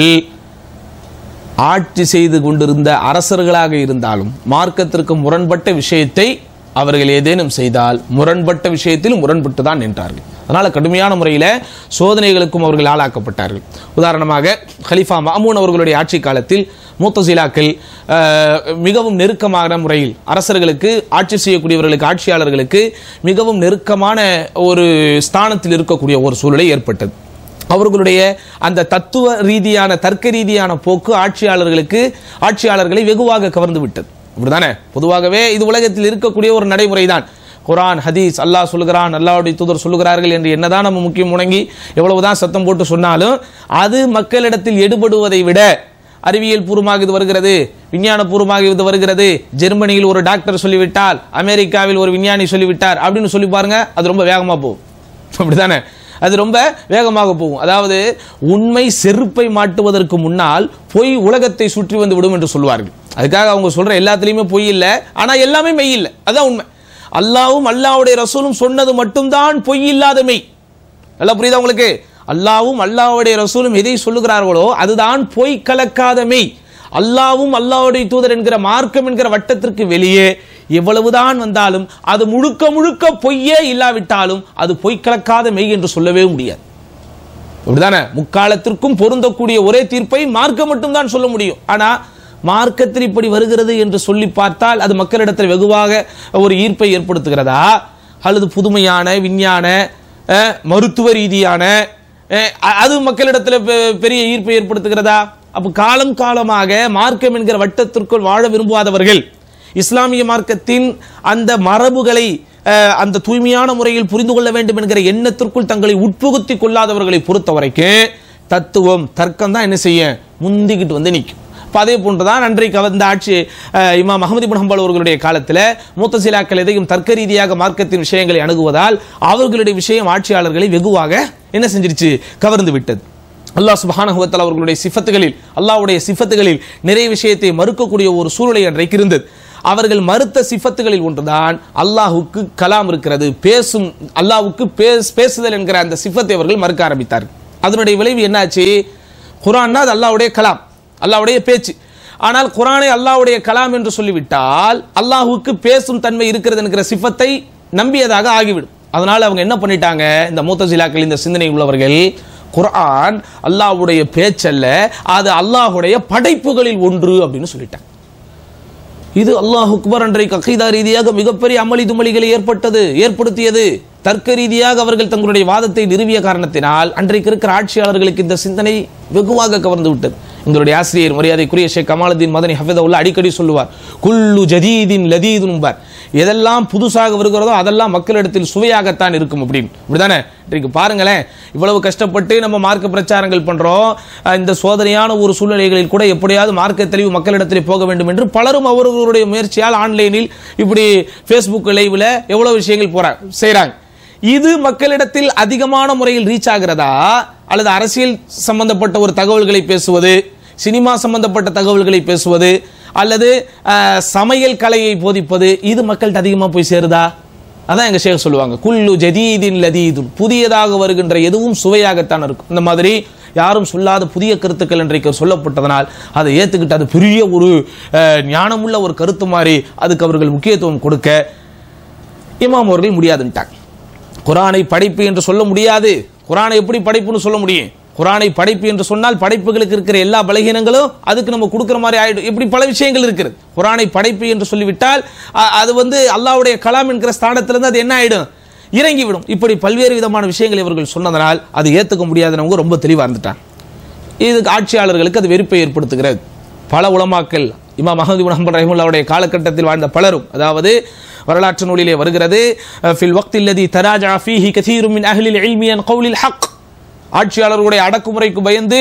ஆட்சி செய்து கொண்டிருந்த அரசர்களாக இருந்தாலும் மார்க்கத்திற்கு முரண்பட்ட விஷயத்தை அவர்கள் ஏதேனும் செய்தால் முரண்பட்ட விஷயத்தில் முரண்பட்டு தான் நின்றார்கள் அதனால கடுமையான முறையில் சோதனைகளுக்கும் அவர்கள் ஆளாக்கப்பட்டார்கள் உதாரணமாக ஹலிஃபா மாமூன் அவர்களுடைய ஆட்சி காலத்தில் மூத்தசிலாக்கள் அஹ், மிகவும் நெருக்கமான முறையில் அரசர்களுக்கு ஆட்சி செய்யக்கூடியவர்களுக்கு ஆட்சியாளர்களுக்கு மிகவும் நெருக்கமான ஒரு ஸ்தானத்தில் இருக்கக்கூடிய ஒரு சூழ்நிலை ஏற்பட்டது அவர்களுடைய அந்த தத்துவ ரீதியான தர்க்க ரீதியான போக்கு ஆட்சியாளர்களுக்கு ஆட்சியாளர்களை வெகுவாக கவர்ந்து விட்டது இப்படிதானே பொதுவாகவே இது உலகத்தில் இருக்கக்கூடிய ஒரு நடைமுறை தான் குரான் ஹதீஸ் அல்லாஹ் சொல்லுகிறான் அல்லாஹ்வுடைய தூதர் சொல்லுகிறார்கள் என்று என்னதான் நம்ம முக்கியம் முணங்கி எவ்வளவுதான் சத்தம் போட்டு சொன்னாலும் அது மக்களிடத்தில் எடுபடுவதை விட அறிவியல் பூர்வமாக இது வருகிறது விஞ்ஞான பூர்வமாக இது வருகிறது ஜெர்மனியில் ஒரு டாக்டர் சொல்லிவிட்டால் அமெரிக்காவில் ஒரு விஞ்ஞானி சொல்லிவிட்டார் அப்படின்னு சொல்லி பாருங்க அது ரொம்ப வேகமா போகும் அப்படிதானே அது ரொம்ப வேகமாக போகும் அதாவது உண்மை செருப்பை மாட்டுவதற்கு முன்னால் பொய் உலகத்தை சுற்றி வந்து விடும் என்று சொல்வார்கள் அதுக்காக அவங்க சொல்ற எல்லாத்துலயுமே பொய் இல்லை ஆனா எல்லாமே மெய் இல்லை அதான் உண்மை அல்லாவும் அல்லாவுடைய ரசூலும் சொன்னது மட்டும்தான் பொய் இல்லாத மெய் நல்லா புரியுதா உங்களுக்கு அல்லாவும் அல்லாஹ்வுடைய ரசூலும் எதை சொல்லுகிறார்களோ அதுதான் பொய் கலக்காத மெய் அல்லாவும் அல்லாஹ்வுடைய தூதர் என்கிற மார்க்கம் என்கிற வட்டத்திற்கு வெளியே எவ்வளவுதான் வந்தாலும் அது முழுக்க முழுக்க பொய்யே இல்லாவிட்டாலும் அது பொய் கலக்காத மெய் என்று சொல்லவே முடியாது அப்படிதானே முக்காலத்திற்கும் பொருந்தக்கூடிய ஒரே தீர்ப்பை மார்க்கம் மட்டும்தான் சொல்ல முடியும் ஆனா மார்க்கத்தில் இப்படி வருகிறது என்று சொல்லி பார்த்தால் அது மக்களிடத்தில் வெகுவாக ஒரு ஈர்ப்பை ஏற்படுத்துகிறதா அல்லது புதுமையான விஞ்ஞான அஹ், மருத்துவ ரீதியான அஹ், அ- அது மக்களிடத்தில் பெ- பெரிய ஈர்ப்பை ஏற்படுத்துகிறதா அப்ப காலம் காலமாக மார்க்கம் என்கிற வட்டத்திற்குள் வாழ விரும்பாதவர்கள் இஸ்லாமிய மார்க்கத்தின் அந்த மரபுகளை அஹ், அந்த தூய்மையான முறையில் புரிந்து கொள்ள வேண்டும் என்கிற எண்ணத்திற்குள் தங்களை உட்புகுத்தி கொள்ளாதவர்களை பொறுத்த வரைக்கும் தத்துவம் தர்க்கம் தான் என்ன செய்ய முந்திக்கிட்டு வந்து நிற்கும் அப்ப அதே போன்றுதான் அன்றைக்கு வந்த ஆட்சி அஹ், இமாம் அஹமது இப்னு ஹம்பல் அவர்களுடைய காலத்தில் மூத்தசிலாக்கள் எதையும் தர்க்க ரீதியாக மார்க்கத்தின் விஷயங்களை அணுகுவதால் அவர்களுடைய விஷயம் ஆட்சியாளர்களை வெகுவாக என்ன செஞ்சிருச்சு கவர்ந்து விட்டது அல்லாஹ் சுப்ஹானஹு வ தஆலா அவர்களுடைய சிஃபத்துகளில் அல்லாஹ்வுடைய சிஃபத்துகளில் நிறைய விஷயத்தை மறுக்கக்கூடிய ஒரு சூழ்நிலை அன்றைக்கு இருந்தது அவர்கள் மறுத்த சிஃபத்துகளில் ஒன்றுதான் அல்லாஹ்வுக்கு கலாம் இருக்கிறது பேசும் அல்லாஹ்வுக்கு பேஸ் பேசுதல் என்கிற அந்த சிஃபத்தை அவர்கள் மறுக்க ஆரம்பித்தார்கள் அதனுடைய விளைவு என்னாச்சு குரான்னா அது அல்லாஹ்வுடைய கலாம் அல்லாஹ்வுடைய பேச்சு ஆனால் குரானை அல்லாஹ்வுடைய கலாம் என்று சொல்லிவிட்டால் அல்லாஹ்வுக்கு பேசும் தன்மை இருக்கிறது என்கிற சிஃபத்தை நம்பியதாக ஆகிவிடும் அதனால அவங்க என்ன பண்ணிட்டாங்க இந்த மூத்தசிலாக்கள் இந்த சிந்தனை உள்ளவர்கள் குர்ஆன் அல்லாஹ்வுடைய பேச்சல்ல அது அல்லாஹ்வுடைய படைப்புகளில் ஒன்று அப்படின்னு சொல்லிட்டாங்க இது அல்லாஹ் அக்பர் அன்றைக்கு அகைதா ரீதியாக மிகப்பெரிய அமளி துமளிகளை ஏற்பட்டது ஏற்படுத்தியது தர்க்க ரீதியாக அவர்கள் தங்களுடைய வாதத்தை நிறுவிய காரணத்தினால் அன்றைக்கு இருக்கிற ஆட்சியாளர்களுக்கு இந்த சிந்தனை வெகுவாக கவர்ந்து விட்டது எங்களுடைய ஆசிரியர் மரியாதைக்குரிய ஷேக் கமாலுதீன் மதனி ஹஃபிதவுல்லா அடிக்கடி சொல்லுவார் குல்லு ஜதீதின் லதீதுன் என்பார் எதெல்லாம் புதுசாக வருகிறதோ அதெல்லாம் மக்களிடத்தில் சுவையாகத்தான் இருக்கும் அப்படின்னு இப்படிதானே இன்றைக்கு பாருங்களேன் இவ்வளவு கஷ்டப்பட்டு நம்ம மார்க்க பிரச்சாரங்கள் பண்றோம் அஹ் இந்த சோதனையான ஒரு சூழ்நிலைகளில் கூட எப்படியாவது மார்க்க தெளிவு மக்களிடத்தில் போக வேண்டும் என்று பலரும் அவர்களுடைய முயற்சியால் ஆன்லைனில் இப்படி ஃபேஸ்புக் லைவ்ல எவ்வளவு விஷயங்கள் போறாங்க செய்றாங்க இது மக்களிடத்தில் அதிகமான முறையில் ரீச் ஆகிறதா அல்லது அரசியல் சம்பந்தப்பட்ட ஒரு தகவல்களை பேசுவது சினிமா சம்பந்தப்பட்ட தகவல்களை பேசுவது அல்லது அஹ், சமையல் கலையை போதிப்பது இது மக்கள்கிட்ட அதிகமாக போய் சேருதா அதான் எங்க ஷேக் சொல்லுவாங்க குல்லு ஜதீதின் லதீதுன் புதியதாக வருகின்ற எதுவும் சுவையாகத்தான் இருக்கும் இந்த மாதிரி யாரும் சொல்லாத புதிய கருத்துக்கள் இன்றைக்கு சொல்லப்பட்டதனால் அதை ஏத்துக்கிட்டு அது பெரிய ஒரு அஹ், ஞானமுள்ள ஒரு கருத்து மாதிரி அதுக்கு அவர்கள் முக்கியத்துவம் கொடுக்க இமாம் அவர்கள் முடியாதுன்ட்டாங்க குரானை படைப்பு என்று சொல்ல முடியாது குரானை எப்படி படைப்புன்னு சொல்ல முடியும் குரானை படைப்பு என்று சொன்னால் படைப்புகளுக்கு இருக்கிற எல்லா பலகீனங்களும் அதுக்கு நம்ம கொடுக்குற மாதிரி ஆயிடும் இப்படி பல விஷயங்கள் இருக்கிறது குரானை படைப்பு என்று சொல்லிவிட்டால் அ- அது வந்து அல்லாஹ்வுடைய கலாம் என்கிற ஸ்தானத்திலிருந்து அது என்ன ஆயிடும் இறங்கிவிடும் இப்படி பல்வேறு விதமான விஷயங்களை இவர்கள் சொன்னதனால் அது ஏற்றுக்க முடியாதவங்க ரொம்ப தெளிவாக இருந்துட்டாங்க இதுக்கு ஆட்சியாளர்களுக்கு அது வெறுப்பை ஏற்படுத்துகிறது பல உலமாக்கள் இமாம் அஹமது இப்னு ஹம்பல் ரஹிமுல்லாவுடைய காலகட்டத்தில் வாழ்ந்த பலரும் அதாவது வரலாற்று நூலிலே வருகிறது அஹ், ஃபில் வக்தில் லதி தராஜா ஃபீஹி கதீரும் மின் அஹ்லில் இல்மி அன் கௌலில் ஹக் ஆட்சியாளர்களுடைய அடக்குமுறைக்கு பயந்து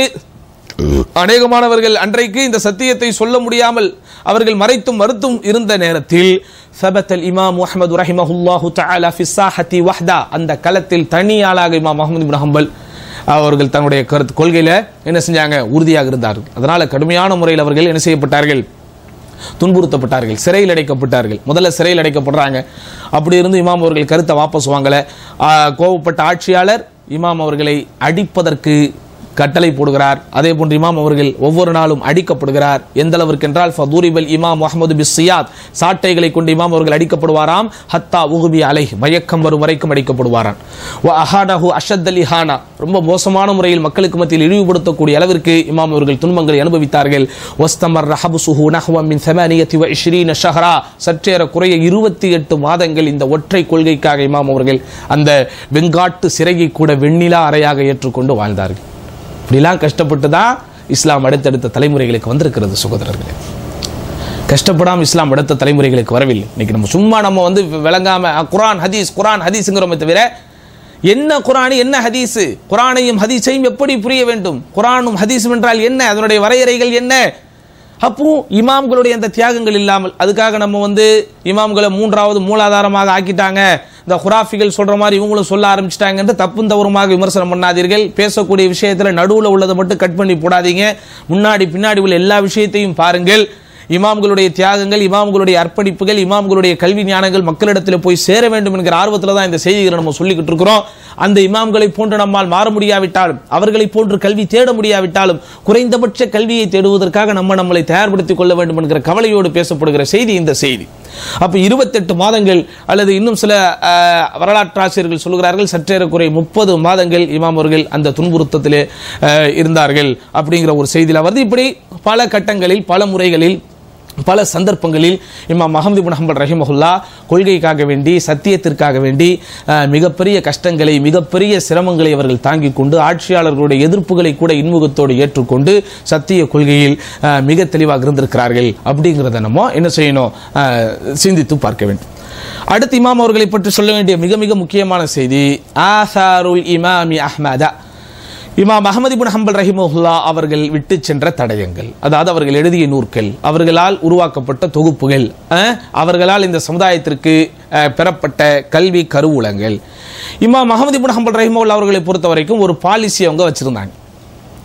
அநேகமானவர்கள் அன்றைக்கு இந்த சத்தியத்தை சொல்ல முடியாமல் அவர்கள் மறைத்தும் மறுத்தும் இருந்த நேரத்தில் சபத்தல் இமாம் அஹமது ரஹிமஹுல்லாஹு தஆலா ஃபி ஸாஹத்தி வஹ்தா அந்த களத்தில் தனி ஆளாக இமாம் அஹமது இப்னு ஹம்பல் அவர்கள் தன்னுடைய கருத்து கொள்கையில என்ன செஞ்சாங்க உறுதியாக இருந்தார்கள் அதனால கடுமையான முறையில் அவர்கள் என்ன செய்யப்பட்டார்கள் துன்புறுத்தப்பட்டார்கள் சிறையில் அடைக்கப்பட்டார்கள் முதல்ல சிறையில் அடைக்கப்படுறாங்க அப்படி இருந்து இமாம் அவர்கள் கருத்தை வாபஸ் வாங்கல ஆ, கோவப்பட்ட ஆட்சியாளர் இமாம் அவர்களை அடிப்பதற்கு கட்டளை போடுகிறார் அதே போன்று இமாம் அவர்கள் ஒவ்வொரு நாளும் அடிக்கப்படுகிறார் எந்த அளவிற்கு என்றால் ஃபதூரிபல் இமாம் முஹம்மது பிஸ் சியாத் சாட்டைகளை கொண்டு இமாம் அவர்கள் அடிக்கப்படுவாராம் ஹத்தா உகுபி அலை மயக்கம் வரும் வரைக்கும் அடிக்கப்படுவாராம் வ அஹானஹு அஷத் அலி ஹானா ரொம்ப மோசமான முறையில் மக்களுக்கு மத்தியில் இழிவுபடுத்தக்கூடிய அளவிற்கு இமாம் அவர்கள் துன்பங்களை அனுபவித்தார்கள் வஸ்தமர் ரஹபுசுஹு நஹ்வம் மின் ثمانية وعشرين شهرا சற்றேற குறைய இருபத்தி எட்டு மாதங்கள் இந்த ஒற்றை கொள்கைக்காக இமாம் அவர்கள் அந்த வெங்காட்டு சிறையை கூட வெண்ணிலா அறையாக ஏற்றுக்கொண்டு வாழ்ந்தார்கள் இப்படிலாம் கஷ்டப்பட்டு தான் இஸ்லாம் அடுத்தடுத்த தலைமுறைகளுக்கு வந்திருக்கிறது சகோதரர்களே கஷ்டப்படாம இஸ்லாம் அடுத்த தலைமுறைகளுக்கு வரவில்லை இன்னைக்கு நம்ம சும்மா நம்ம வந்து விளங்காம அஹ், குர்ஆன் ஹதீஸ் குர்ஆன் ஹதீஸ்ங்கிறோமே தவிர என்ன குர்ஆன் என்ன ஹதீஸ் குர்ஆனையும் ஹதீஸையும் எப்படி புரிய வேண்டும் குர்ஆனும் ஹதீஸும் என்றால் என்ன அதனுடைய வரையறைகள் என்ன அப்போ இமாம்களுடைய அந்த தியாகங்கள் இல்லாமல் அதுக்காக நம்ம வந்து இமாம்களை மூன்றாவது மூலாதாரமாக ஆக்கிட்டாங்க இந்த ஹுராஃபிகள் சொல்ற மாதிரி இவங்களும் சொல்ல ஆரம்பிச்சிட்டாங்க என்று தப்பும் தவறுமாக விமர்சனம் பண்ணாதீர்கள் பேசக்கூடிய விஷயத்துல நடுவுல உள்ளதை மட்டும் கட் பண்ணி போடாதீங்க முன்னாடி பின்னாடி உள்ள எல்லா விஷயத்தையும் பாருங்கள் இமாம்களுடைய தியாகங்கள் இமாம்களுடைய அர்ப்பணிப்புகள் இமாம்களுடைய கல்வி ஞானங்கள் மக்களிடத்தில் போய் சேர வேண்டும் என்கிற ஆர்வத்தில் தான் இந்த செய்திகளை நம்ம சொல்லிக்கிட்டு இருக்கிறோம் அந்த இமாம்களை போன்று நம்மால் மாற முடியாவிட்டாலும் அவர்களை போன்று கல்வி தேட முடியாவிட்டாலும் குறைந்தபட்ச கல்வியை தேடுவதற்காக நம்ம நம்மளை தயார்படுத்திக் கொள்ள வேண்டும் என்கிற கவலையோடு பேசப்படுகிற செய்தி இந்த செய்தி அப்ப இருபத்தெட்டு மாதங்கள் அல்லது இன்னும் சில அஹ், வரலாற்றாசிரியர்கள் சொல்கிறார்கள் சற்றேறக்குறை முப்பது மாதங்கள் இமாம் அவர்கள் அந்த துன்புறுத்தத்திலே அஹ், இருந்தார்கள் அப்படிங்கிற ஒரு செய்தியில் வருது இப்படி பல கட்டங்களில் பல முறைகளில் பல சந்தர்ப்பங்களில் இமாம் மஹமது இப்னு ஹம்பல் ரஹிமஹுல்லா கொள்கைக்காக வேண்டி சத்தியத்திற்காக வேண்டி அஹ், மிகப்பெரிய கஷ்டங்களை மிகப்பெரிய சிரமங்களை அவர்கள் தாங்கிக் கொண்டு ஆட்சியாளர்களுடைய எதிர்ப்புகளை கூட இன்முகத்தோடு ஏற்றுக்கொண்டு சத்திய கொள்கையில் அஹ், மிக தெளிவாக இருந்திருக்கிறார்கள் அப்படிங்கிறத நம்ம என்ன செய்யணும் அஹ், சிந்தித்து பார்க்க வேண்டும் அடுத்து இமாம் அவர்களை பற்றி சொல்ல வேண்டிய மிக மிக முக்கியமான செய்தி ஆசாருல் இமாமி அஹ்மதா இமாம் அஹமது இப்னு ஹம்பல் ரஹிமஹுல்லா அவர்கள் விட்டு சென்ற தடயங்கள் அதாவது அவர்கள் எழுதிய நூற்கள் அவர்களால் உருவாக்கப்பட்ட தொகுப்புகள் அஹ், அவர்களால் இந்த சமுதாயத்திற்கு அஹ், பெறப்பட்ட கல்வி கருவூலங்கள் இமாம் அஹமது இப்னு ஹம்பல் ரஹிமஹுல்லா அவர்களை பொறுத்த வரைக்கும் ஒரு பாலிசி அவங்க வச்சிருந்தாங்க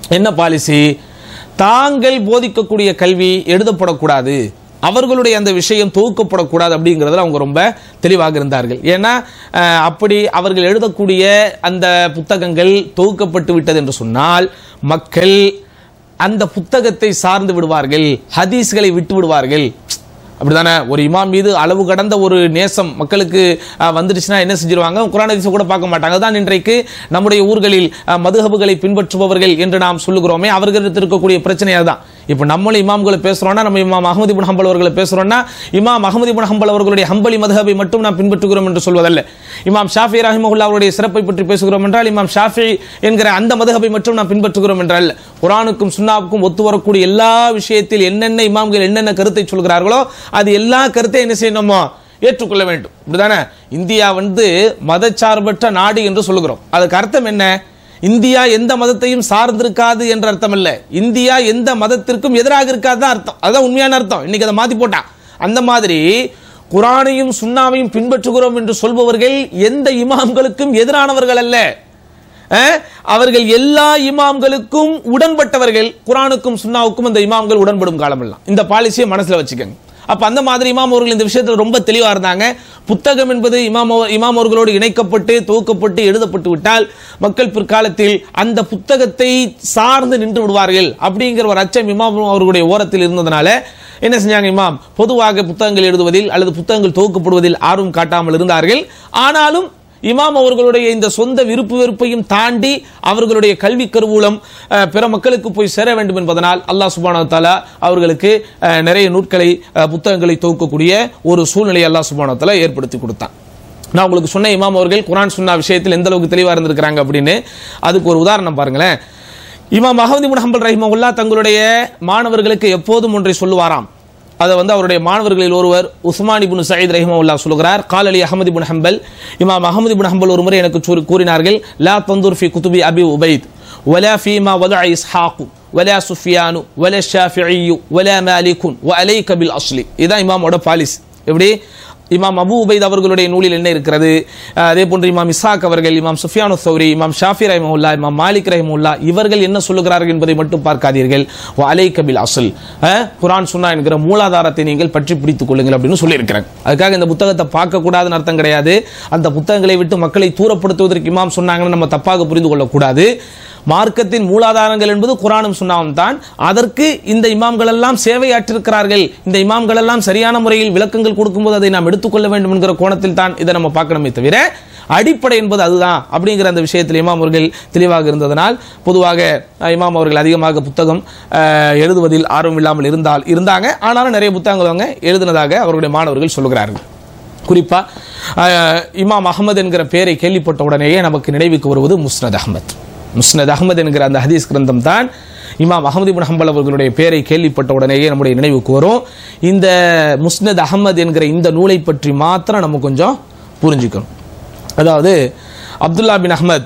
என்ன பாலிசி தாங்கள் போதிக்கக்கூடிய கல்வி எழுதப்படக்கூடாது அவர்களுடைய அந்த விஷயம் தொகுக்கப்படக்கூடாது அப்படிங்கிறதுல அவங்க ரொம்ப தெளிவாக இருந்தார்கள் ஏன்னா அஹ், அப்படி அவர்கள் எழுதக்கூடிய அந்த புத்தகங்கள் தொகுக்கப்பட்டு விட்டது என்று சொன்னால் மக்கள் அந்த புத்தகத்தை சார்ந்து விடுவார்கள் ஹதீஸ்களை விட்டு விடுவார்கள் அப்படிதானே ஒரு இமாம் மீது அளவு கடந்த ஒரு நேசம் மக்களுக்கு அஹ், வந்துடுச்சுன்னா என்ன செஞ்சிருவாங்க குரான் ஹதீஸை கூட பார்க்க மாட்டாங்க அதுதான் இன்றைக்கு நம்முடைய ஊர்களில் அஹ், மதுஹபுகளை பின்பற்றுபவர்கள் என்று நாம் சொல்லுகிறோமே அவர்களிடத்தில் இருக்கக்கூடிய பிரச்சனை அதுதான் இப்போ நம்மளும் இமாம்களை பேசுறோம்னா நம்ம இமாம் அகமது இப்னு ஹம்பல் அவர்களை பேசுறோம்னா இமாம் அகமது இப்னு ஹம்பல் அவர்களுடைய ஹம்பலி மதுஹபை மட்டும் நாம் பின்பற்றுகிறோம் என்று சொல்வதல்ல இமாம் ஷாஃபி ரஹிமஹுல்லா அவருடைய சிறப்பை பற்றி பேசுகிறோம் என்றால் இமாம் ஷாஃபி என்கிற அந்த மதுஹபை மட்டும் நாம் பின்பற்றுகிறோம் என்றால் குரானுக்கும் சுன்னாவுக்கும் ஒத்து வரக்கூடிய எல்லா விஷயத்தில் என்னென்ன இமாம்கள் என்னென்ன கருத்தை சொல்கிறார்களோ அது எல்லா கருத்தையும் என்ன செய்யணுமோ ஏற்றுக்கொள்ள வேண்டும் இப்படிதானே இந்தியா வந்து மதச்சார்பற்ற நாடு என்று சொல்லுகிறோம் அதுக்கு அர்த்தம் என்ன இந்தியா எந்த மதத்தையும் சார்ந்திருக்காது என்ற அர்த்தம் இல்ல இந்தியா எந்த மதத்திற்கும் எதிராக இருக்காது தான் அர்த்தம் அதுதான் உண்மையான அர்த்தம் இன்னைக்கு அதை மாத்தி போட்டான் அந்த மாதிரி குரானையும் சுன்னாவையும் பின்பற்றுகிறோம் என்று சொல்பவர்கள் எந்த இமாம்களுக்கும் எதிரானவர்கள் அல்ல அஹ், அவர்கள் எல்லா இமாம்களுக்கும் உடன்பட்டவர்கள் குரானுக்கும் சுன்னாவுக்கும் அந்த இமாம்கள் உடன்படும் காலமெல்லாம் இந்த பாலிசியை மனசுல வச்சுக்கோங்க அப்ப அந்த மாதிரி இமாம் அவர்கள் இந்த விஷயத்தில் ரொம்ப தெளிவா இருந்தாங்க புத்தகம் என்பது இமாம் அவர்- இமாம் அவர்களோடு இணைக்கப்பட்டு துவக்கப்பட்டு எழுதப்பட்டு விட்டால் மக்கள் பிற்காலத்தில் அந்த புத்தகத்தை சார்ந்து நின்று விடுவார்கள் அப்படிங்கிற ஒரு அச்சம் இமாம் அவர்களுடைய ஓரத்தில் இருந்ததுனால என்ன செஞ்சாங்க இமாம் பொதுவாக புத்தகங்கள் எழுதுவதில் அல்லது புத்தகங்கள் துவக்கப்படுவதில் ஆர்வம் காட்டாமல் இருந்தார்கள் ஆனாலும் இமாம் அவர்களுடைய இந்த சொந்த விருப்பு வெறுப்பையும் தாண்டி அவர்களுடைய கல்வி கருவூலம் அஹ், பிற மக்களுக்கு போய் சேர வேண்டும் என்பதனால் அல்லாஹ் சுபான தாலா அவர்களுக்கு அஹ், நிறைய நூட்களை அஹ், புத்தகங்களை துவக்கக்கூடிய ஒரு சூழ்நிலை அல்லாஹ் சுபான தாலா ஏற்படுத்தி கொடுத்தான் நான் உங்களுக்கு சொன்ன இமாம் அவர்கள் குரான் சுன்னா விஷயத்தில் எந்த அளவுக்கு தெளிவாக இருந்திருக்கிறாங்க அப்படின்னு அதுக்கு ஒரு உதாரணம் பாருங்களேன் இமாம் அகமது முன் ஹம்பல் ரஹிமகுல்லா தங்களுடைய மாணவர்களுக்கு எப்போதும் ஒன்றை சொல்லுவாராம் அதை வந்து அவருடைய மாணவர்களில் ஒருவர் உஸ்மான் இப்னு சயீத் ரஹிமவுல்லா சொல்கிறார் கால் அலி அஹமது இப்னு ஹம்பல் இமாம் அஹமது இப்னு ஹம்பல் ஒரு முறை எனக்கு கூறி- கூறினார்கள் லா தந்தூர் ஃபி குதுபி அபி உபைத் ولا فيما وضع إسحاق ولا سفيان ولا الشافعي ولا مالك وعليك بالأصل இதான் இமாமோட பாலிஸ் எப்படி இமாம் அபு உபைத் அவர்களுடைய நூலில் என்ன இருக்கிறது அஹ் அதே போன்று இமாம் இசாக் அவர்கள் இமாம் சுஃபியானு சௌரி இமாம் ஷாஃபி ரஹிமுல்லா இமாம் மாலிக் ரஹிமுல்லா இவர்கள் என்ன சொல்லுகிறார்கள் என்பதை மட்டும் பார்க்காதீர்கள் அலை கபில் அசுல் குரான் சுன்னா என்கிற மூலாதாரத்தை நீங்கள் பற்றி பிடித்துக் கொள்ளுங்கள் அப்படின்னு சொல்லியிருக்கிறாங்க அதுக்காக இந்த புத்தகத்தை பார்க்க கூடாதுன்னு அர்த்தம் கிடையாது அந்த புத்தகங்களை விட்டு மக்களை தூரப்படுத்துவதற்கு இமாம் சொன்னாங்கன்னு நம்ம தப்பாக புரிந்து கொள்ளக்கூடாது மார்க்கத்தின் மூலாதாரங்கள் என்பது குரானும் சுன்னாவும் தான் அதற்கு இந்த இமாம்கள் எல்லாம் சேவையாற்றிருக்கிறார்கள் இந்த இமாம்கள் எல்லாம் சரியான முறையில் விளக்கங்கள் கொடுக்கும்போது அதை நாம் எடுத்துக்கொள்ள வேண்டும் என்கிற கோணத்தில் தான் இதை நம்ம பார்க்கணுமே தவிர அடிப்படை என்பது அதுதான் அப்படிங்கிற அந்த விஷயத்தில் இமாம் அவர்கள் தெளிவாக இருந்ததனால் பொதுவாக அஹ், இமாம் அவர்கள் அதிகமாக புத்தகம் அஹ், எழுதுவதில் ஆர்வம் இல்லாமல் இருந்தால் இருந்தாங்க ஆனாலும் நிறைய புத்தகங்கள் அவங்க எழுதினதாக அவருடைய மாணவர்கள் சொல்லுகிறார்கள் குறிப்பா அஹ், இமாம் அகமது என்கிற பெயரை கேள்விப்பட்ட உடனேயே நமக்கு நினைவுக்கு வருவது முஸ்னத் அகமத் முஸ்னத் அகமது என்கிற அந்த ஹதீஸ் கிரந்தம் தான் இமாம் அகமது இப்னு ஹம்பல் அவர்களுடைய பெயரை கேள்விப்பட்ட உடனேயே நம்முடைய நினைவுக்கு வரும் இந்த முஸ்னத் அகமது என்கிற இந்த நூலை பற்றி மாத்திரம் நம்ம கொஞ்சம் புரிஞ்சுக்கணும் அதாவது அப்துல்லா பின் அஹ்மத்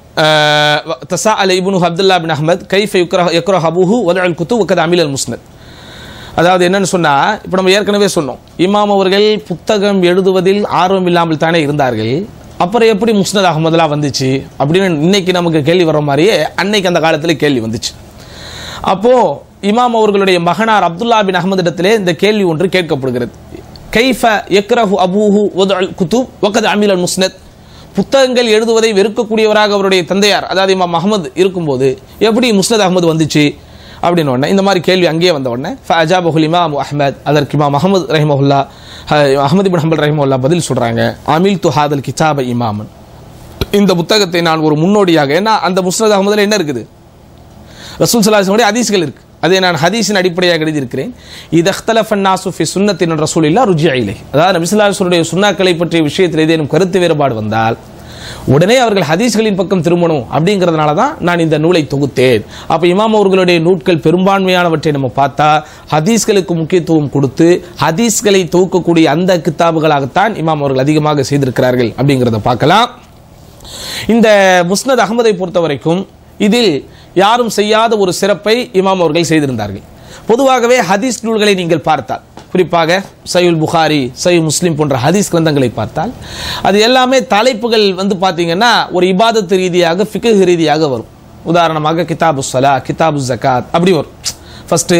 தசா அல் இப்னு அப்துல்லா பின் அஹ்மத் கைஃப யுக்ரஹ யக்ரஹ் அபூஹு வதஅல் குத்து வக்கத் அமில் அல் முஸ்னத் அதாவது என்னன்னு சொன்னா இப்போ நம்ம ஏற்கனவே சொன்னோம் இமாம் அவர்கள் புத்தகம் எழுதுவதில் ஆர்வம் இல்லாமல் தானே இருந்தார்கள் அப்புறம் எப்படி முஸ்னத் அகமதுலாம் வந்துச்சு அப்படின்னு இன்னைக்கு நமக்கு கேள்வி வர மாதிரியே அன்னைக்கு அந்த காலத்தில் கேள்வி வந்துச்சு அப்போ இமாம் அவர்களுடைய மகனார் அப்துல்லா பின் அஹமது இடத்திலே இந்த கேள்வி ஒன்று கேட்கப்படுகிறது கைஃப யக்ரஹு அபூஹு வதஅல் குத்துப் வக்கத் அமில் அல் முஸ்னத் புத்தகங்கள் எழுதுவதை வெறுக்கக்கூடியவராக அவருடைய தந்தையார் அதாவது இமாம் அகமது இருக்கும்போது எப்படி முஸ்னத் அகமது வந்துச்சு அப்படின்னு உடனே இந்த மாதிரி கேள்வி அங்கேயே வந்த உடனே ஃபஜாபஹுல் இமாம் அஹ்மத் அதற்கு இமாம் அஹமது ரஹிமஹுல்லா அஹமது பின் ஹம்பல் ரஹிமஹுல்லா பதில் சொல்றாங்க அமில் து ஹாதல் கிதாப இமாமன் இந்த புத்தகத்தை நான் ஒரு முன்னோடியாக ஏன்னா அந்த முஸ்னத் அகமதுல என்ன இருக்குது ரசூல் சலாஹனுடைய ஹதீஸ்கள் இருக்கு அதை நான் ஹதீஸின் அடிப்படையாக எழுதியிருக்கிறேன் இது அख्तலஃபன் நாசு ஃபி சுன்னத்தின் ரசூல் இல்லா ருஜியா இலை அதாவது நபி ஸல்லல்லாஹு சுன்னாக்களை பற்றிய விஷயத்தில் ஏதேனும் கருத்து வேறுபாடு வந்தால் உடனே அவர்கள் ஹதீஸ்களின் பக்கம் திரும்பணும் அப்படிங்கிறதுனால தான் நான் இந்த நூலை தொகுத்தேன் அப்ப இமாம் அவர்களுடைய நூட்கள் பெரும்பான்மையானவற்றை நம்ம பார்த்தா ஹதீஸ்களுக்கு முக்கியத்துவம் கொடுத்து ஹதீஸ்களை தொகுக்கக்கூடிய அந்த கித்தாபுகளாகத்தான் இமாம் அவர்கள் அதிகமாக செய்திருக்கிறார்கள் அப்படிங்கிறத பார்க்கலாம் இந்த முஸ்னத் அகமதை பொறுத்த வரைக்கும் இதில் யாரும் செய்யாத ஒரு சிறப்பை இமாம் அவர்கள் செய்திருந்தார்கள் பொதுவாகவே ஹதீஸ் நூல்களை நீங்கள் பார்த்தால் குறிப்பாக சயுல் புகாரி சயு முஸ்லிம் போன்ற ஹதீஸ் கிரந்தங்களை பார்த்தால் அது எல்லாமே தலைப்புகள் வந்து பார்த்தீங்கன்னா ஒரு இபாதத்து ரீதியாக ஃபிக்கு ரீதியாக வரும் உதாரணமாக கிதாபு சலா கிதாபு ஜகாத் அப்படி வரும் ஃபர்ஸ்ட்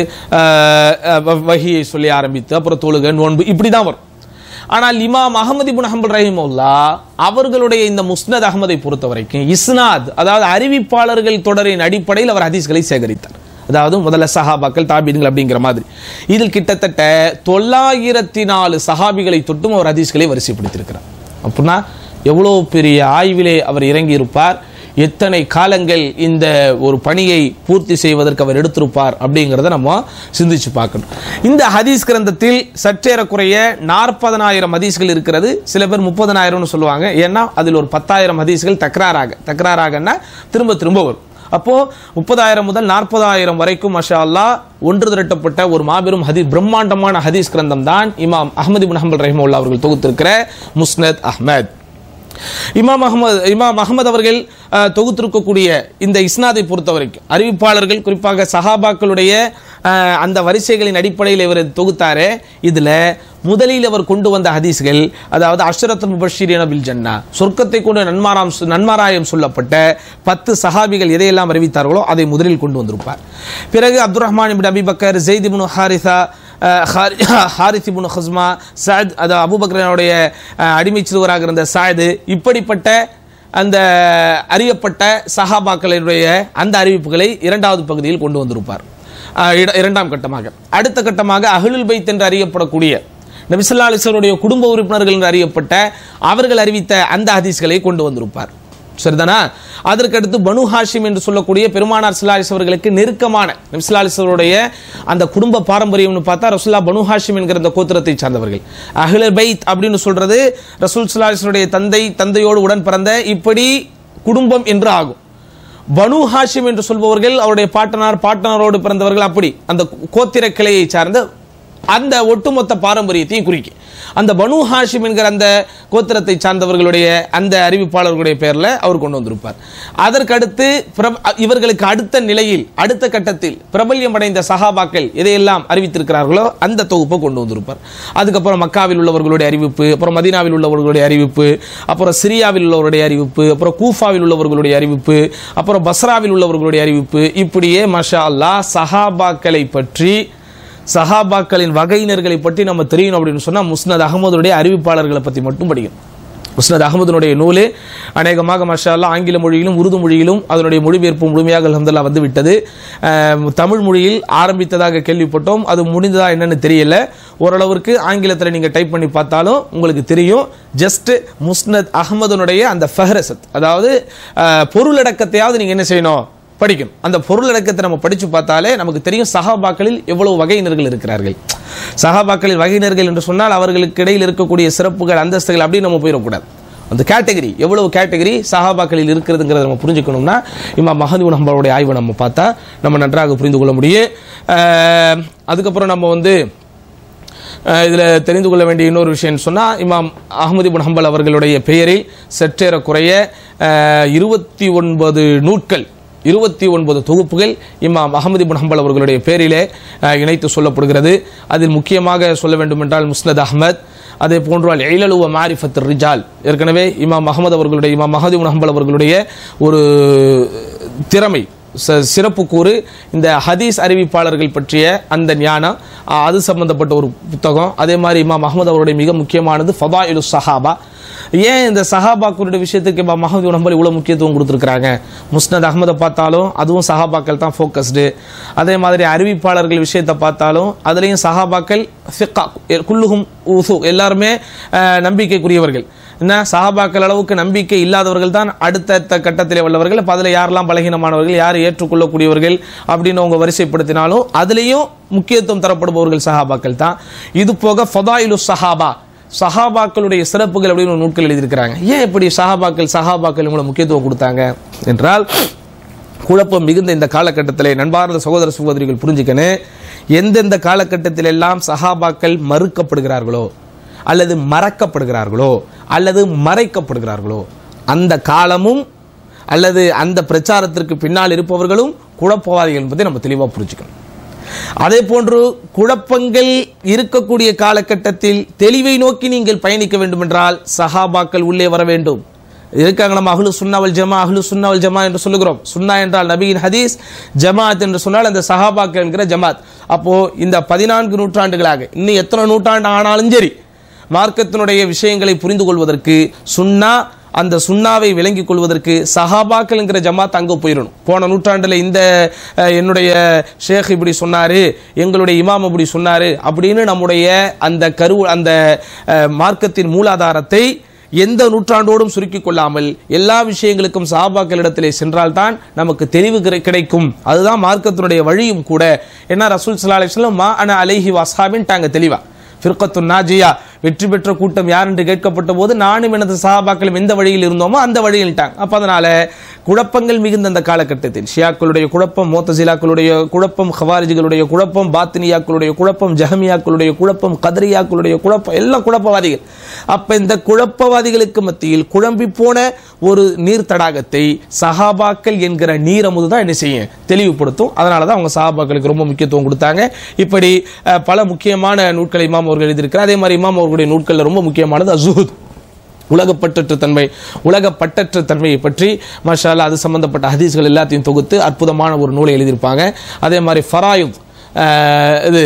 வஹியை சொல்லி ஆரம்பித்து அப்புறம் தொழுகை நோன்பு இப்படி தான் வரும் ஆனால் இமாம் அகமது இப்னு ஹம்பல் ரஹிமுல்லா அவர்களுடைய இந்த முஸ்னத் அகமதை பொறுத்த வரைக்கும் இஸ்னாத் அதாவது அறிவிப்பாளர்கள் தொடரின் அடிப்படையில் அவர் ஹதீஸ்களை சேகரித்தார் அதாவது முதல்ல சஹாபாக்கள் தாபீன்கள் அப்படிங்கிற மாதிரி இதில் கிட்டத்தட்ட தொள்ளாயிரத்தி நாலு சஹாபிகளை தொட்டும் அவர் ஹதீஸ்களை வரிசைப்படுத்தியிருக்கிறார் அப்படின்னா எவ்வளோ பெரிய ஆய்விலே அவர் இறங்கி இருப்பார் எத்தனை காலங்கள் இந்த ஒரு பணியை பூர்த்தி செய்வதற்கு அவர் எடுத்திருப்பார் அப்படிங்கிறத நம்ம சிந்திச்சு பார்க்கணும் இந்த ஹதீஸ் கிரந்தத்தில் சற்றேறக்குறைய நாற்பதனாயிரம் ஹதீஸ்கள் இருக்கிறது சில பேர் முப்பதனாயிரம்னு சொல்லுவாங்க ஏன்னா அதில் ஒரு பத்தாயிரம் ஹதீஸ்கள் தக்ராராக தக்ராராகன்னா திரும்ப திரும்ப வரும் அப்போ முப்பதாயிரம் முதல் நாற்பதாயிரம் வரைக்கும் மஷா அல்லாஹ் ஒன்று திரட்டப்பட்ட ஒரு மாபெரும் ஹதி பிரம்மாண்டமான ஹதீஸ் கிரந்தம் தான் இமாம் அஹமது பின் ஹம்பல் ரஹிமுல்லா அவர்கள் தொகுத்திருக்கிற முஸ்னத் அஹ்மத் இமாம் அகமது இமாம் அகமது அவர்கள் அஹ், தொகுத்திருக்கக்கூடிய இந்த இஸ்னாதை பொறுத்த வரைக்கும் அறிவிப்பாளர்கள் குறிப்பாக சஹாபாக்களுடைய அஹ், அந்த வரிசைகளின் அடிப்படையில் இவர் தொகுத்தாரே இதுல முதலில் அவர் கொண்டு வந்த ஹதீஸ்கள் அதாவது அஷ்ரத் முபஷீரின பில் ஜன்னா சொர்க்கத்தை கொண்டு நன்மாராம் நன்மாராயம் சொல்லப்பட்ட பத்து சஹாபிகள் எதையெல்லாம் அறிவித்தார்களோ அதை முதலில் கொண்டு வந்திருப்பார் பிறகு Abdul Rahman ibn Abi Bakr Zaid ibn Haritha அஹ், ஹாரி- ஹாரிஸ் இப்னு ஹஸ்மா சாத் அது அபுபக்கரனுடைய அஹ், அடிமைச் சிறுவராக இருந்த சாயது இப்படிப்பட்ட அந்த அறியப்பட்ட சஹாபாக்களுடைய அந்த அறிவிப்புகளை இரண்டாவது பகுதியில் கொண்டு வந்திருப்பார் அஹ், இர- இரண்டாம் கட்டமாக அடுத்த கட்டமாக அஹ்லுல் பைத் என்று அறியப்படக்கூடிய நபிசல்லா அலிஸ்வருடைய குடும்ப உறுப்பினர்கள் என்று அறியப்பட்ட அவர்கள் அறிவித்த அந்த ஹதீஸ்களை கொண்டு வந்திருப்பார் சரிதானா அதற்கு அடுத்து பனு ஹாஷிம் என்று சொல்லக்கூடிய பெருமானார் சிலாலிஸ் அவர்களுக்கு நெருக்கமான நபிசுல்லாலிஸ்வருடைய அந்த குடும்ப பாரம்பரியம்னு பார்த்தா ரசுல்லா பனு ஹாஷிம் என்கிற அந்த கோத்திரத்தை சார்ந்தவர்கள் அஹ்ல பைத் அப்படின்னு சொல்றது ரசூல் சிலாலிஸ்வருடைய தந்தை தந்தையோடு உடன் பிறந்த இப்படி குடும்பம் என்று ஆகும் பனு ஹாஷிம் என்று சொல்பவர்கள் அவருடைய பாட்டனார் பாட்டனாரோடு பிறந்தவர்கள் அப்படி அந்த கோத்திர கிளையை சார்ந்த அந்த ஒட்டுமொத்த பாரம்பரியத்தையும் குறிக்கும் அந்த பனு ஹாஷிம் என்கிற அந்த கோத்திரத்தை சார்ந்தவர்களுடைய அந்த அறிவிப்பாளர்களுடைய பெயர்ல அவர் கொண்டு வந்திருப்பார் அதற்கு அடுத்து பிரப- இவர்களுக்கு அடுத்த நிலையில் அடுத்த கட்டத்தில் பிரபல்யம் அடைந்த சஹாபாக்கள் எதையெல்லாம் அறிவித்திருக்கிறார்களோ அந்த தொகுப்பை கொண்டு வந்திருப்பார் அதுக்கப்புறம் மக்காவில் உள்ளவர்களுடைய அறிவிப்பு அப்புறம் மதீனாவில் உள்ளவர்களுடைய அறிவிப்பு அப்புறம் சிரியாவில் உள்ளவருடைய அறிவிப்பு அப்புறம் கூஃபாவில் உள்ளவர்களுடைய அறிவிப்பு அப்புறம் பஸ்ராவில் உள்ளவர்களுடைய அறிவிப்பு இப்படியே மஷா அல்லாஹ் சஹாபாக்களை பற்றி சஹாபாக்களின் வகையினர்களை பற்றி நம்ம தெரியணும் அப்படின்னு சொன்னா முஸ்னத் அகமதுடைய அறிவிப்பாளர்களை பற்றி மட்டும் படிக்கணும் முஸ்னத் அகமதுனுடைய நூலு அநேகமாக மஷா அல்லாஹ் ஆங்கில மொழியிலும் உருது மொழியிலும் அதனுடைய மொழிபெயர்ப்பு முழுமையாக அல்ஹம்துலில்லாஹ் வந்து விட்டது அஹ், தமிழ் மொழியில் ஆரம்பித்ததாக கேள்விப்பட்டோம் அது முடிந்ததா என்னன்னு தெரியல ஓரளவிற்கு ஆங்கிலத்தில் நீங்க டைப் பண்ணி பார்த்தாலும் உங்களுக்கு தெரியும் ஜஸ்ட் முஸ்னத் அகமதுனுடைய அந்த ஃபஹரசத் அதாவது அஹ், பொருளடக்கத்தையாவது நீங்க என்ன செய்யணும் படிக்கணும் அந்த பொருளடக்கத்தை நம்ம படிச்சு பார்த்தாலே நமக்கு தெரியும் சஹாபாக்களில் எவ்வளவு வகையினர்கள் இருக்கிறார்கள் சஹாபாக்களில் வகையினர்கள் என்று சொன்னால் அவர்களுக்கு இடையில் இருக்கக்கூடிய சிறப்புகள் அந்தஸ்துகள் அப்படின்னு நம்ம போயிடக்கூடாது அந்த கேட்டகரி எவ்வளவு கேட்டகரி சஹாபாக்களில் இருக்கிறதுங்கிறத நம்ம புரிஞ்சுக்கணும்னா இம்மா மஹதி நம்மளுடைய ஆய்வை நம்ம பார்த்தா நம்ம நன்றாக புரிந்து கொள்ள முடியும் அஹ், அதுக்கப்புறம் நம்ம வந்து இதில் தெரிந்து கொள்ள வேண்டிய இன்னொரு விஷயம் சொன்னால் இமாம் அகமது இப்னு ஹம்பல் அவர்களுடைய பெயரில் சற்றேறக்குறைய இருபத்தி ஒன்பது நூட்கள் இருபத்தி ஒன்பது தொகுப்புகள் இமாம் அகமது இப்னு ஹம்பல் அவர்களுடைய பேரிலே அஹ், இணைத்து சொல்லப்படுகிறது அதில் முக்கியமாக சொல்ல வேண்டுமென்றால் முஸ்னத் அஹ்மத் அதே போன்று அல் எயிலலுவ மாரிஃபத் ரிஜால் ஏற்கனவே இமாம் அகமது அவர்களுடைய இமாம் மஹதி இப்னு ஹம்பல் அவர்களுடைய ஒரு திறமை ச- சிறப்பு கூறு இந்த ஹதீஸ் அறிவிப்பாளர்கள் பற்றிய அந்த ஞானம் அஹ், அது சம்பந்தப்பட்ட ஒரு புத்தகம் அதே மாதிரி இமாம் அஹமது அவருடைய மிக முக்கியமானது ஃபதாயிலு சஹாபா ஏன் இந்த சஹாபாக்களுடைய விஷயத்துக்கு இமாம் மஹமது நம்பர் இவ்வளவு முக்கியத்துவம் கொடுத்துருக்காங்க முஸ்னத் அகமதை பார்த்தாலும் அதுவும் சஹாபாக்கள் தான் ஃபோக்கஸ்டு அதே மாதிரி அறிவிப்பாளர்கள் விஷயத்தை பார்த்தாலும் அதுலேயும் சஹாபாக்கள் ஃபிக்கா குல்லுகும் உசு எல்லாருமே அஹ், நம்பிக்கைக்குரியவர்கள் என்ன சஹாபாக்கள் அளவுக்கு நம்பிக்கை இல்லாதவர்கள் தான் அடுத்தடுத்த கட்டத்திலே உள்ளவர்கள் அப்போ அதில் யாரெல்லாம் பலகீனமானவர்கள் யார் ஏற்றுக்கொள்ளக்கூடியவர்கள் அப்படின்னு அவங்க வரிசைப்படுத்தினாலும் அதுலேயும் முக்கியத்துவம் தரப்படுபவர்கள் சஹாபாக்கள் தான் இது போக ஃபதாயிலு சஹாபா சஹாபாக்களுடைய சிறப்புகள் அப்படின்னு ஒரு நூட்கள் எழுதியிருக்கிறாங்க ஏன் இப்படி சஹாபாக்கள் சஹாபாக்கள் இவங்களை முக்கியத்துவம் கொடுத்தாங்க என்றால் குழப்பம் மிகுந்த இந்த காலகட்டத்திலே நண்பார்ந்த சகோதர சகோதரிகள் புரிஞ்சுக்கணும் எந்தெந்த காலகட்டத்தில் எல்லாம் சஹாபாக்கள் மறுக்கப்படுகிறார்களோ அல்லது மறக்கப்படுகிறார்களோ அல்லது மறைக்கப்படுகிறார்களோ அந்த காலமும் அல்லது அந்த பிரச்சாரத்திற்கு பின்னால் இருப்பவர்களும் குழப்பவாதிகள் என்பதை நம்ம தெளிவாக புரிஞ்சுக்கணும் அதே போன்று குழப்பங்கள் இருக்கக்கூடிய காலகட்டத்தில் தெளிவை நோக்கி நீங்கள் பயணிக்க வேண்டும் என்றால் சஹாபாக்கள் உள்ளே வர வேண்டும் இருக்காங்க நம்ம அஹ்லு சுன்னாவல் ஜமா அஹ்லு சுன்னாவல் ஜமா என்று சொல்லுகிறோம் சுன்னா என்றால் நபியின் ஹதீஸ் ஜமாத் என்று சொன்னால் அந்த சஹாபாக்கள் என்கிற ஜமாத் அப்போ இந்த பதினான்கு நூற்றாண்டுகளாக இன்னும் எத்தனை நூற்றாண்டு ஆனாலும் சரி மார்க்கத்தினுடைய விஷயங்களை புரிந்து கொள்வதற்கு சுன்னா அந்த சுண்ணாவை விளங்கிக் கொள்வதற்கு சஹாபாக்கள் என்கிற ஜமாத் அங்கே போயிடணும் போன நூற்றாண்டில் இந்த அஹ், என்னுடைய ஷேக் இப்படி சொன்னாரு எங்களுடைய இமாம் இப்படி சொன்னாரு அப்படின்னு நம்முடைய அந்த கரு அந்த அஹ், மார்க்கத்தின் மூலாதாரத்தை எந்த நூற்றாண்டோடும் சுருக்கிக் கொள்ளாமல் எல்லா விஷயங்களுக்கும் சஹாபாக்களிடத்திலே சென்றால்தான் நமக்கு தெளிவு கிடை- கிடைக்கும் அதுதான் மார்க்கத்தினுடைய வழியும் கூட என்ன ரசூல் சல்லா அலிஸ்லாம் மா அன அலைஹி வசாபின்ட்டாங்க தெளிவா ஃபிர்கத்து நாஜியா வெற்றி பெற்ற கூட்டம் யார் என்று கேட்கப்பட்ட போது நானும் எனது சஹாபாக்களும் எந்த வழியில் இருந்தோமோ அந்த வழியில்ட்டாங்க அப்ப அதனால குழப்பங்கள் மிகுந்த அந்த காலகட்டத்தில் ஷியாக்களுடைய குழப்பம் மோத்தசிலாக்களுடைய குழப்பம் ஹவாரிஜிகளுடைய குழப்பம் பாத்தினியாக்களுடைய குழப்பம் ஜஹமியாக்களுடைய குழப்பம் கதரியாக்களுடைய குழப்பம் எல்லாம் குழப்பவாதிகள் அப்ப இந்த குழப்பவாதிகளுக்கு மத்தியில் குழம்பி போன ஒரு நீர் தடாகத்தை சஹாபாக்கள் என்கிற நீரமுது தான் என்ன செய்யும் தெளிவுபடுத்தும் அதனால தான் அவங்க சஹாபாக்களுக்கு ரொம்ப முக்கியத்துவம் கொடுத்தாங்க இப்படி அஹ், பல முக்கியமான நூட்களை இமாம் அவர்கள் எழுதியிருக்கிறார் அதே மாதிரி இமாம் அவர்களுடைய நூட்களில் ரொம்ப முக்கியமானது அசுஹுத் உலக பற்றற்ற தன்மை உலக பற்றற்ற தன்மையை பற்றி மாஷா அல்லாஹ் அது சம்பந்தப்பட்ட ஹதீஸ்கள் எல்லாத்தையும் தொகுத்து அற்புதமான ஒரு நூலை எழுதியிருப்பாங்க அதே மாதிரி ஃபராயுத் அஹ், இது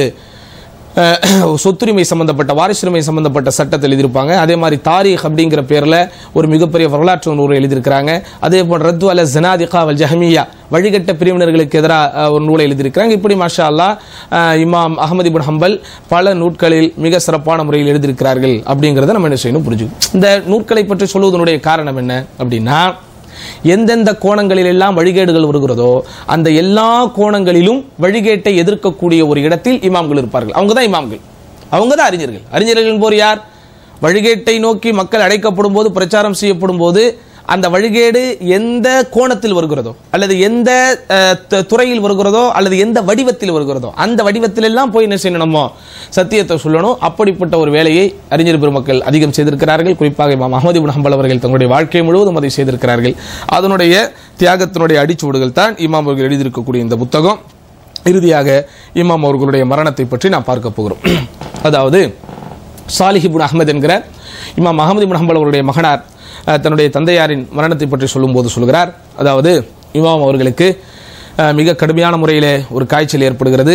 அஹ், சொத்துரிமை சம்பந்தப்பட்ட வாரிசுரிமை சம்பந்தப்பட்ட சட்டத்தை எழுதியிருப்பாங்க அதே மாதிரி தாரீக் அப்படிங்கிற பேர்ல ஒரு மிகப்பெரிய வரலாற்று நூலை எழுதியிருக்கிறாங்க அதே போல் ரத்து அல ஜனாதிகா வல் ஜஹமியா வழிகட்ட பிரிவினர்களுக்கு எதிராக ஒரு நூலை எழுதியிருக்கிறாங்க இப்படி மாஷா அல்லாஹ் அஹ், இமாம் அகமது இப்னு ஹம்பல் பல நூட்களில் மிக சிறப்பான முறையில் எழுதியிருக்கிறார்கள் அப்படிங்கிறத நம்ம என்ன செய்யணும் புரிஞ்சுக்கணும் இந்த நூட்களை பற்றி சொல்வதனுடைய காரணம் என்ன அப்படின்னா எந்தெந்த கோணங்களில் எல்லாம் வழிகேடுகள் வருகிறதோ அந்த எல்லா கோணங்களிலும் வழிகேட்டை எதிர்க்கக்கூடிய ஒரு இடத்தில் இமாம்கள் இருப்பார்கள் அவங்க தான் இமாம்கள் அவங்க தான் அறிஞர்கள் அறிஞர்கள் என்போர் யார் வழிகேட்டை நோக்கி மக்கள் அழைக்கப்படும் போது பிரச்சாரம் செய்யப்படும் போது அந்த வழிகேடு எந்த கோணத்தில் வருகிறதோ அல்லது எந்த அஹ், த- துறையில் வருகிறதோ அல்லது எந்த வடிவத்தில் வருகிறதோ அந்த வடிவத்தில் எல்லாம் போய் என்ன செய்யணும் நம்ம சத்தியத்தை சொல்லணும் அப்படிப்பட்ட ஒரு வேலையை அறிஞர் பெருமக்கள் அதிகம் செய்திருக்கிறார்கள் குறிப்பாக இமாம் அஹமது இப்னு ஹம்பல் அவர்கள் தங்களுடைய வாழ்க்கை முழுவதும் அதை செய்திருக்கிறார்கள் அதனுடைய தியாகத்தினுடைய அடிச்சுவடுகள் தான் இமாம் அவர்கள் எழுதியிருக்கக்கூடிய இந்த புத்தகம் இறுதியாக இமாம் அவர்களுடைய மரணத்தை பற்றி நாம் பார்க்க போகிறோம் அதாவது சாலிஹ் இப்னு அஹ்மத் என்கிற இமாம் அகமது இப்னு ஹம்பல் அவருடைய மகனார் அஹ், தன்னுடைய தந்தையாரின் மரணத்தை பற்றி சொல்லும்போது சொல்கிறார் அதாவது இமாம் அவர்களுக்கு அஹ், மிக கடுமையான முறையிலே ஒரு காய்ச்சல் ஏற்படுகிறது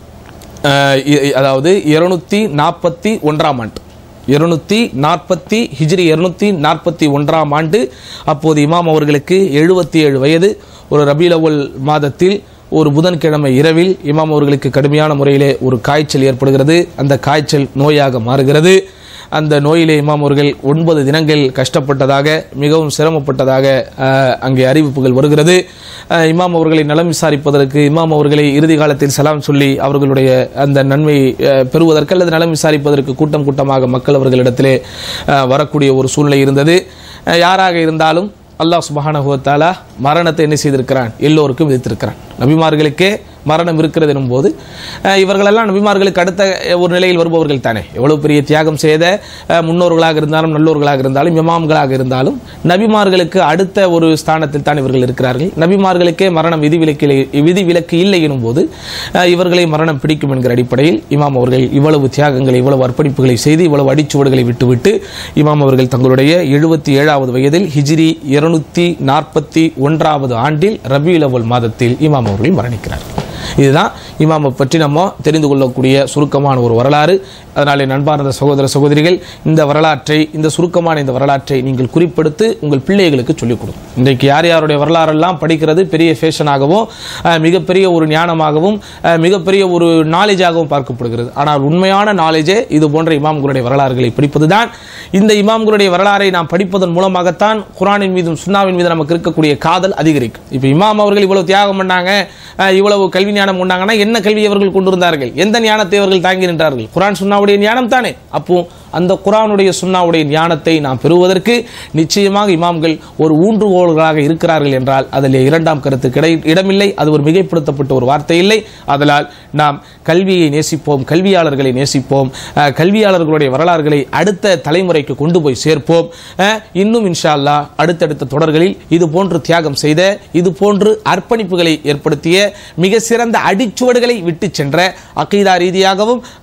அஹ், இ- இ- அதாவது இருநூத்தி நாற்பத்தி ஒன்றாம் ஆண்டு இருநூத்தி நாற்பத்தி ஹிஜ்ரி இருநூத்தி நாற்பத்தி ஒன்றாம் ஆண்டு அப்போது இமாம் அவர்களுக்கு எழுபத்தி ஏழு வயது ஒரு ரபீல் அவ்வல் மாதத்தில் ஒரு புதன்கிழமை இரவில் இமாம் அவர்களுக்கு கடுமையான முறையிலே ஒரு காய்ச்சல் ஏற்படுகிறது அந்த காய்ச்சல் நோயாக மாறுகிறது அந்த நோயிலே இமாம் அவர்கள் ஒன்பது தினங்கள் கஷ்டப்பட்டதாக மிகவும் சிரமப்பட்டதாக அஹ், அங்கே அறிவிப்புகள் வருகிறது அஹ், இமாம் அவர்களை நலம் விசாரிப்பதற்கு இமாம் அவர்களை இறுதி காலத்தில் சலாம் சொல்லி அவர்களுடைய அந்த நன்மை அஹ், பெறுவதற்கு அல்லது நலம் விசாரிப்பதற்கு கூட்டம் கூட்டமாக மக்கள் அவர்களிடத்திலே அஹ், வரக்கூடிய ஒரு சூழ்நிலை இருந்தது அஹ், யாராக இருந்தாலும் அல்லாஹ் சுபஹானஹு வ தஆலா மரணத்தை என்ன செய்திருக்கிறான் எல்லோருக்கும் விதித்திருக்கிறான் நபிமார்களுக்கே மரணம் இருக்கிறது எனும் போது அஹ், இவர்களெல்லாம் நபிமார்களுக்கு அடுத்த அஹ், ஒரு நிலையில் வருபவர்கள் தானே எவ்வளவு பெரிய தியாகம் செய்த அஹ், முன்னோர்களாக இருந்தாலும் நல்லோர்களாக இருந்தாலும் இமாம்களாக இருந்தாலும் நபிமார்களுக்கு அடுத்த ஒரு ஸ்தானத்தில் தான் இவர்கள் இருக்கிறார்கள் நபிமார்களுக்கே மரணம் விதிவிலக்கு விதிவிலக்கு இல்லை எனும் போது அஹ், இவர்களை மரணம் பிடிக்கும் என்கிற அடிப்படையில் இமாம் அவர்கள் இவ்வளவு தியாகங்களை இவ்வளவு அர்ப்பணிப்புகளை செய்து இவ்வளவு அடிச்சுவடுகளை விட்டுவிட்டு இமாம் அவர்கள் தங்களுடைய எழுபத்தி ஏழாவது வயதில் ஹிஜ்ரி இருநூத்தி நாற்பத்தி ஒன்றாவது ஆண்டில் ரபியுல் அவ்வல் மாதத்தில் இமாம் அவர்கள் மரணிக்கிறார் இதுதான் இமாமை பற்றி நம்ம தெரிந்து கொள்ளக்கூடிய சுருக்கமான ஒரு வரலாறு அதனாலே நண்பார்ந்த சகோதர சகோதரிகள் இந்த வரலாற்றை இந்த சுருக்கமான இந்த வரலாற்றை நீங்கள் குறிப்பெடுத்து உங்கள் பிள்ளைகளுக்கு சொல்லிக் கொடுங்க இன்றைக்கு யார் யாருடைய வரலாறெல்லாம் படிக்கிறது பெரிய ஃபேஷனாகவும் அஹ், மிகப்பெரிய ஒரு ஞானமாகவும் அஹ், மிகப்பெரிய ஒரு நாலேஜாகவும் பார்க்கப்படுகிறது ஆனால் உண்மையான நாலேஜே இது போன்ற இமாம்களுடைய வரலாறுகளை படிப்பதுதான் இந்த இமாம்களுடைய வரலாறை நாம் படிப்பதன் மூலமாகத்தான் குரானின் மீதும் சுன்னாவின் மீது நமக்கு இருக்கக்கூடிய காதல் அதிகரிக்கும் இப்போ இமாம் அவர்கள் இவ்வளவு தியாகம் பண்ணாங்க அஹ், இவ்வளவு கல்வி ஞானம் கொண்டாங்கன்னா என்ன கல்வி அவர்கள் கொண்டு வந்தார்கள் எந்த ஞானத்தை அவர்கள் தாங்கி நின்றார்கள் குரான் சுன்னாவுடைய ஞானம் தானே அப்போ அந்த குரானுடைய சுன்னாவுடைய ஞானத்தை நாம் பெறுவதற்கு நிச்சயமாக இமாம்கள் ஒரு ஊன்றுகோல்களாக இருக்கிறார்கள் என்றால் அதில் இரண்டாம் கருத்து கிடை இடமில்லை அது ஒரு மிகைப்படுத்தப்பட்ட ஒரு வார்த்தை இல்லை அதனால் நாம் கல்வியை நேசிப்போம் கல்வியாளர்களை நேசிப்போம் அஹ், கல்வியாளர்களுடைய வரலாறுகளை அடுத்த தலைமுறைக்கு கொண்டு போய் சேர்ப்போம் அஹ், இன்னும் இன்ஷா அல்லாஹ் அடுத்தடுத்த தொடர்களில் இது போன்று தியாகம் செய்த இது போன்று அர்ப்பணிப்புகளை ஏற்படுத்திய மிக சிறந்த அடிச்சுவடுகளை விட்டு சென்ற அகீதா ரீதியாகவும்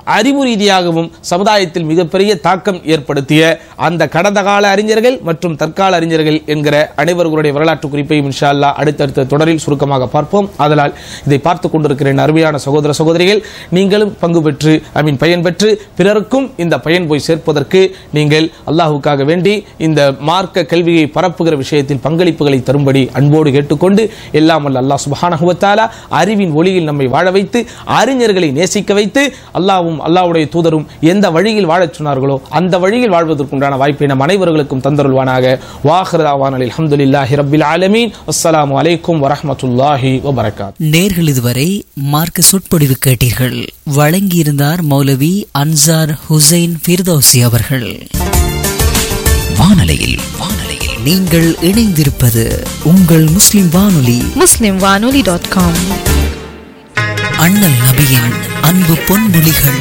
அறிவு ரீதியாகவும் சமுதாயத்தில் மிகப்பெரிய தாக்கம் ஏற்படுத்திய அந்த கடந்த கால அறிஞர்கள் மற்றும் தற்கால அறிஞர்கள் என்கிற அனைவர்களுடைய வரலாற்று குறிப்பையும் இன்ஷா அல்லாஹ் அடுத்தடுத்த தொடரில் சுருக்கமாக பார்ப்போம் அதனால் இதை பார்த்து கொண்டிருக்கிற என் அருமையான சகோதர சகோதரிகள் நீங்களும் பங்கு பெற்று ஐ மீன் பயன் பெற்று பிறருக்கும் இந்த பயன் போய் சேர்ப்பதற்கு நீங்கள் அல்லாஹுக்காக வேண்டி இந்த மார்க்க கல்வியை பரப்புகிற விஷயத்தில் பங்களிப்புகளை தரும்படி அன்போடு கேட்டுக்கொண்டு எல்லாம் வல்ல அல்லாஹ் சுப்ஹானஹு வ தஆலா அறிவின் ஒளியில் நம்மை வாழ வைத்து அறிஞர்களை நேசிக்க வைத்து அல்லாஹ்வும் அல்லாஹ்வுடைய தூதரும் எந்த வழியில் வாழச் சொன்னார்களோ அந்த வழியில் வாழ்வதற்குண்டான வாய்ப்பை நம் அனைவர்களுக்கும் தந்தருள்வானாக வாஹிரதாவான் அல்ஹம்துலில்லாஹி ரப்பில் ஆலமீன் அஸ்ஸலாமு அலைக்கும் வரஹ்மத்துல்லாஹி வபரகாத் நேர்கள் இதுவரை மார்க்க சொற்பொழிவு கேட்டீர்கள் வழங்கியிருந்தார் மௌலவி அன்சார் ஹுசைன் ஃபிர்தௌசி அவர்கள் வானலையில் வானலையில் நீங்கள் இணைந்திருப்பது உங்கள் முஸ்லிம் வானொலி muslimwanoli.com அண்ணல் நபியின் அன்பு பொன்மொழிகள்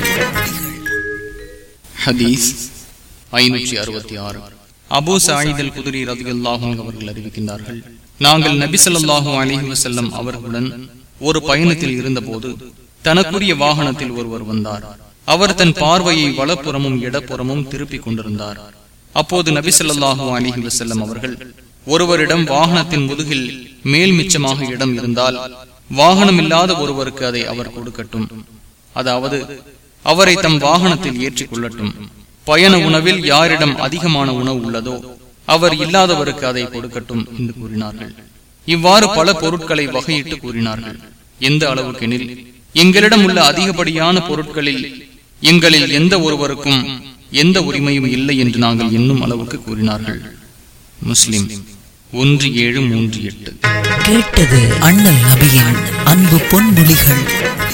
ஹதீஸ் ஐநூற்றி அறுபத்தி ஆறு அபூ சாயித் அல் குதிரி ரதியுல்லாஹும் அவர்கள் அறிவிக்கின்றார்கள் நாங்கள் நபி ஸல்லல்லாஹு அலைஹி வஸல்லம் அவர்களுடன் ஒரு பயணத்தில் இருந்தபோது தனக்குரிய வாகனத்தில் ஒருவர் வந்தார் அவர் தன் பார்வையை வலப்புறமும் இடப்புறமும் திருப்பிக் கொண்டிருந்தார் அப்போது நபி ஸல்லல்லாஹு அலைஹி வஸல்லம் அவர்கள் ஒருவரிடம் வாகனத்தின் முதுகில் மேல் மிச்சமாக இடம் இருந்தால் வாகனம் இல்லாத ஒருவருக்கு அதை அவர் கொடுக்கட்டும் அதாவது அவரை தம் வாகனத்தில் ஏற்றிக் கொள்ளட்டும் பயண உணவில் யாரிடம் அதிகமான உணவு உள்ளதோ அவர் இல்லாதவருக்கு அதை கொடுக்கட்டும் என்று கூறினார்கள் இவ்வாறு பல பொருட்களை வகையிட்டு கூறினார்கள் எந்த அளவுக்கெனில் எங்களிடம் உள்ள அதிகப்படியான பொருட்களில் எங்களில் எந்த ஒருவருக்கும் எந்த உரிமையும் இல்லை என்று நாங்கள் எண்ணும் அளவுக்கு கூறினார்கள் முஸ்லிம் ஒன்று ஏழு மூன்று எட்டு கேட்டது அண்ணல் நபியின் அன்பு பொன்மொழிகள்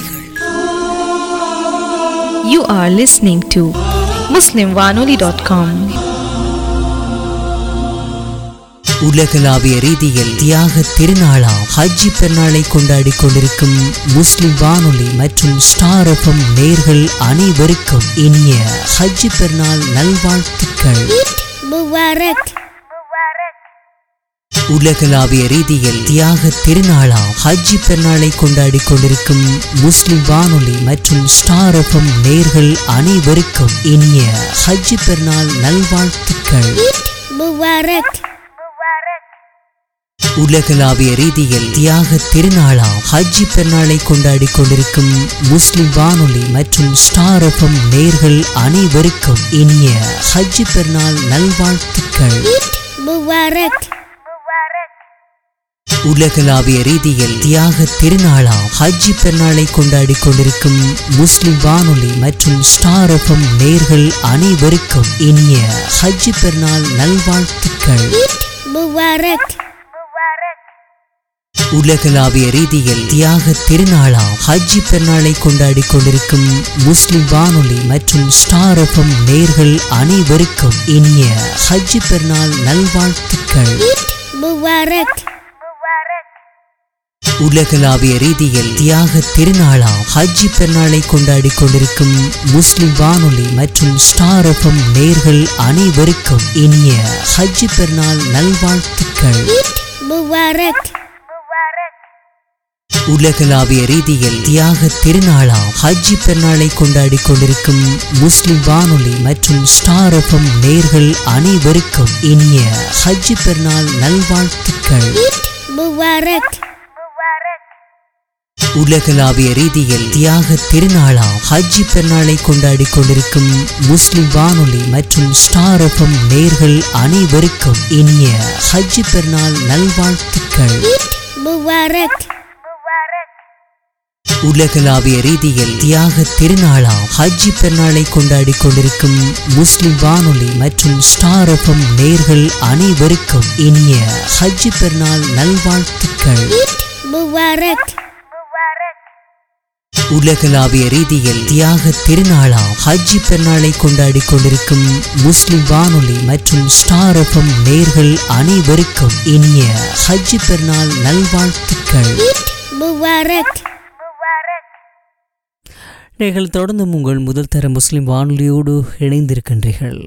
You are listening to muslimwanoli.com உலகளாவிய ரீதியில் தியாக திருநாளாம் ஹஜ்ஜி பெருநாளை கொண்டாடி கொண்டிருக்கும் முஸ்லிம் வானொலி மற்றும் ஸ்டார் எஃப்எம் நேர்கள் அனைவருக்கும் இனிய ஹஜ்ஜி பெருநாள் நல்வாழ்த்துக்கள் Mubarak. உலகளாவிய ரீதியில் தியாக திருநாளாம் ஹஜ்ஜி பெருநாளை கொண்டாடி கொண்டிருக்கும் முஸ்லிம் வானொலி மற்றும் ஸ்டார் எஃப்எம் நேர்கள் அனைவருக்கும் இனிய ஹஜ்ஜி பெருநாள் நல்வாழ்த்துக்கள் Mubarak. உலகளாவிய ரீதியில் தியாக திருநாளாம் ஹஜ்ஜி பெருநாளை கொண்டாடி கொண்டிருக்கும் முஸ்லிம் வானொலி மற்றும் ஸ்டார் எஃப்எம் நேர்கள் அனைவருக்கும் இனிய ஹஜ்ஜி பெருநாள் நல்வாழ்த்துக்கள் Mubarak. உலகளாவிய ரீதியில் தியாக திருநாளாம் ஹஜ்ஜி பெருநாளை கொண்டாடி கொண்டிருக்கும் முஸ்லிம் வானொலி மற்றும் ஸ்டார் எஃப்எம் நேர்கள் அனைவருக்கும் இனிய ஹஜ்ஜி பெருநாள் நல்வாழ்த்துக்கள் Mubarak. உலகளாவிய ரீதியில் தியாக திருநாளாம் ஹஜ்ஜி பெருநாளை கொண்டாடி கொண்டிருக்கும் முஸ்லிம் வானொலி மற்றும் ஸ்டார் எஃப்எம் நேர்கள் அனைவருக்கும் இனிய ஹஜ்ஜி பெருநாள் நல்வாழ்த்துக்கள் Mubarak. உலகளாவிய ரீதியில் தியாக திருநாளாம் ஹஜ்ஜி பெருநாளை கொண்டாடி கொண்டிருக்கும் முஸ்லிம் வானொலி மற்றும் ஸ்டார் எஃப்எம் நேர்கள் அனைவருக்கும் இனிய ஹஜ்ஜி பெருநாள் நல்வாழ்த்துக்கள் Mubarak. உலகளாவிய ரீதியில் தியாக திருநாளாம் ஹஜ்ஜி பெருநாளை கொண்டாடி கொண்டிருக்கும் முஸ்லிம் வானொலி மற்றும் ஸ்டார் எஃப்எம் நேர்கள் அனைவருக்கும் இனிய ஹஜ்ஜி பெருநாள் நல்வாழ்த்துக்கள் Mubarak. உலகளாவிய ரீதியில் தியாக திருநாளாம் ஹஜ்ஜி பெருநாளை கொண்டாடி கொண்டிருக்கும் முஸ்லிம் வானொலி மற்றும் ஸ்டார் எஃப்எம் நேர்கள் அனைவருக்கும் இனிய ஹஜ்ஜி பெருநாள் நல்வாழ்த்துக்கள் Mubarak. உலகளாவிய ரீதியில் தியாக திருநாளாம் ஹஜ்ஜி பெருநாளை கொண்டாடி கொண்டிருக்கும் முஸ்லிம் வானொலி மற்றும் ஸ்டார் எஃப்எம் நேர்கள் அனைவருக்கும் இனிய ஹஜ்ஜி பெருநாள் நல்வாழ்த்துக்கள் Mubarak. உலகளாவிய ரீதியில் தியாக திருநாளாம் ஹஜ்ஜி பெருநாளை கொண்டாடி கொண்டிருக்கும் முஸ்லிம் வானொலி மற்றும் ஸ்டார் எஃப்எம் நேர்கள் அனைவருக்கும் இனிய ஹஜ்ஜி பெருநாள் நல்வாழ்த்துக்கள் Mubarak. நீங்கள் தொடர்ந்து உங்கள் முதல் தர முஸ்லிம் வானொலியோடு இணைந்திருக்கின்றீர்கள்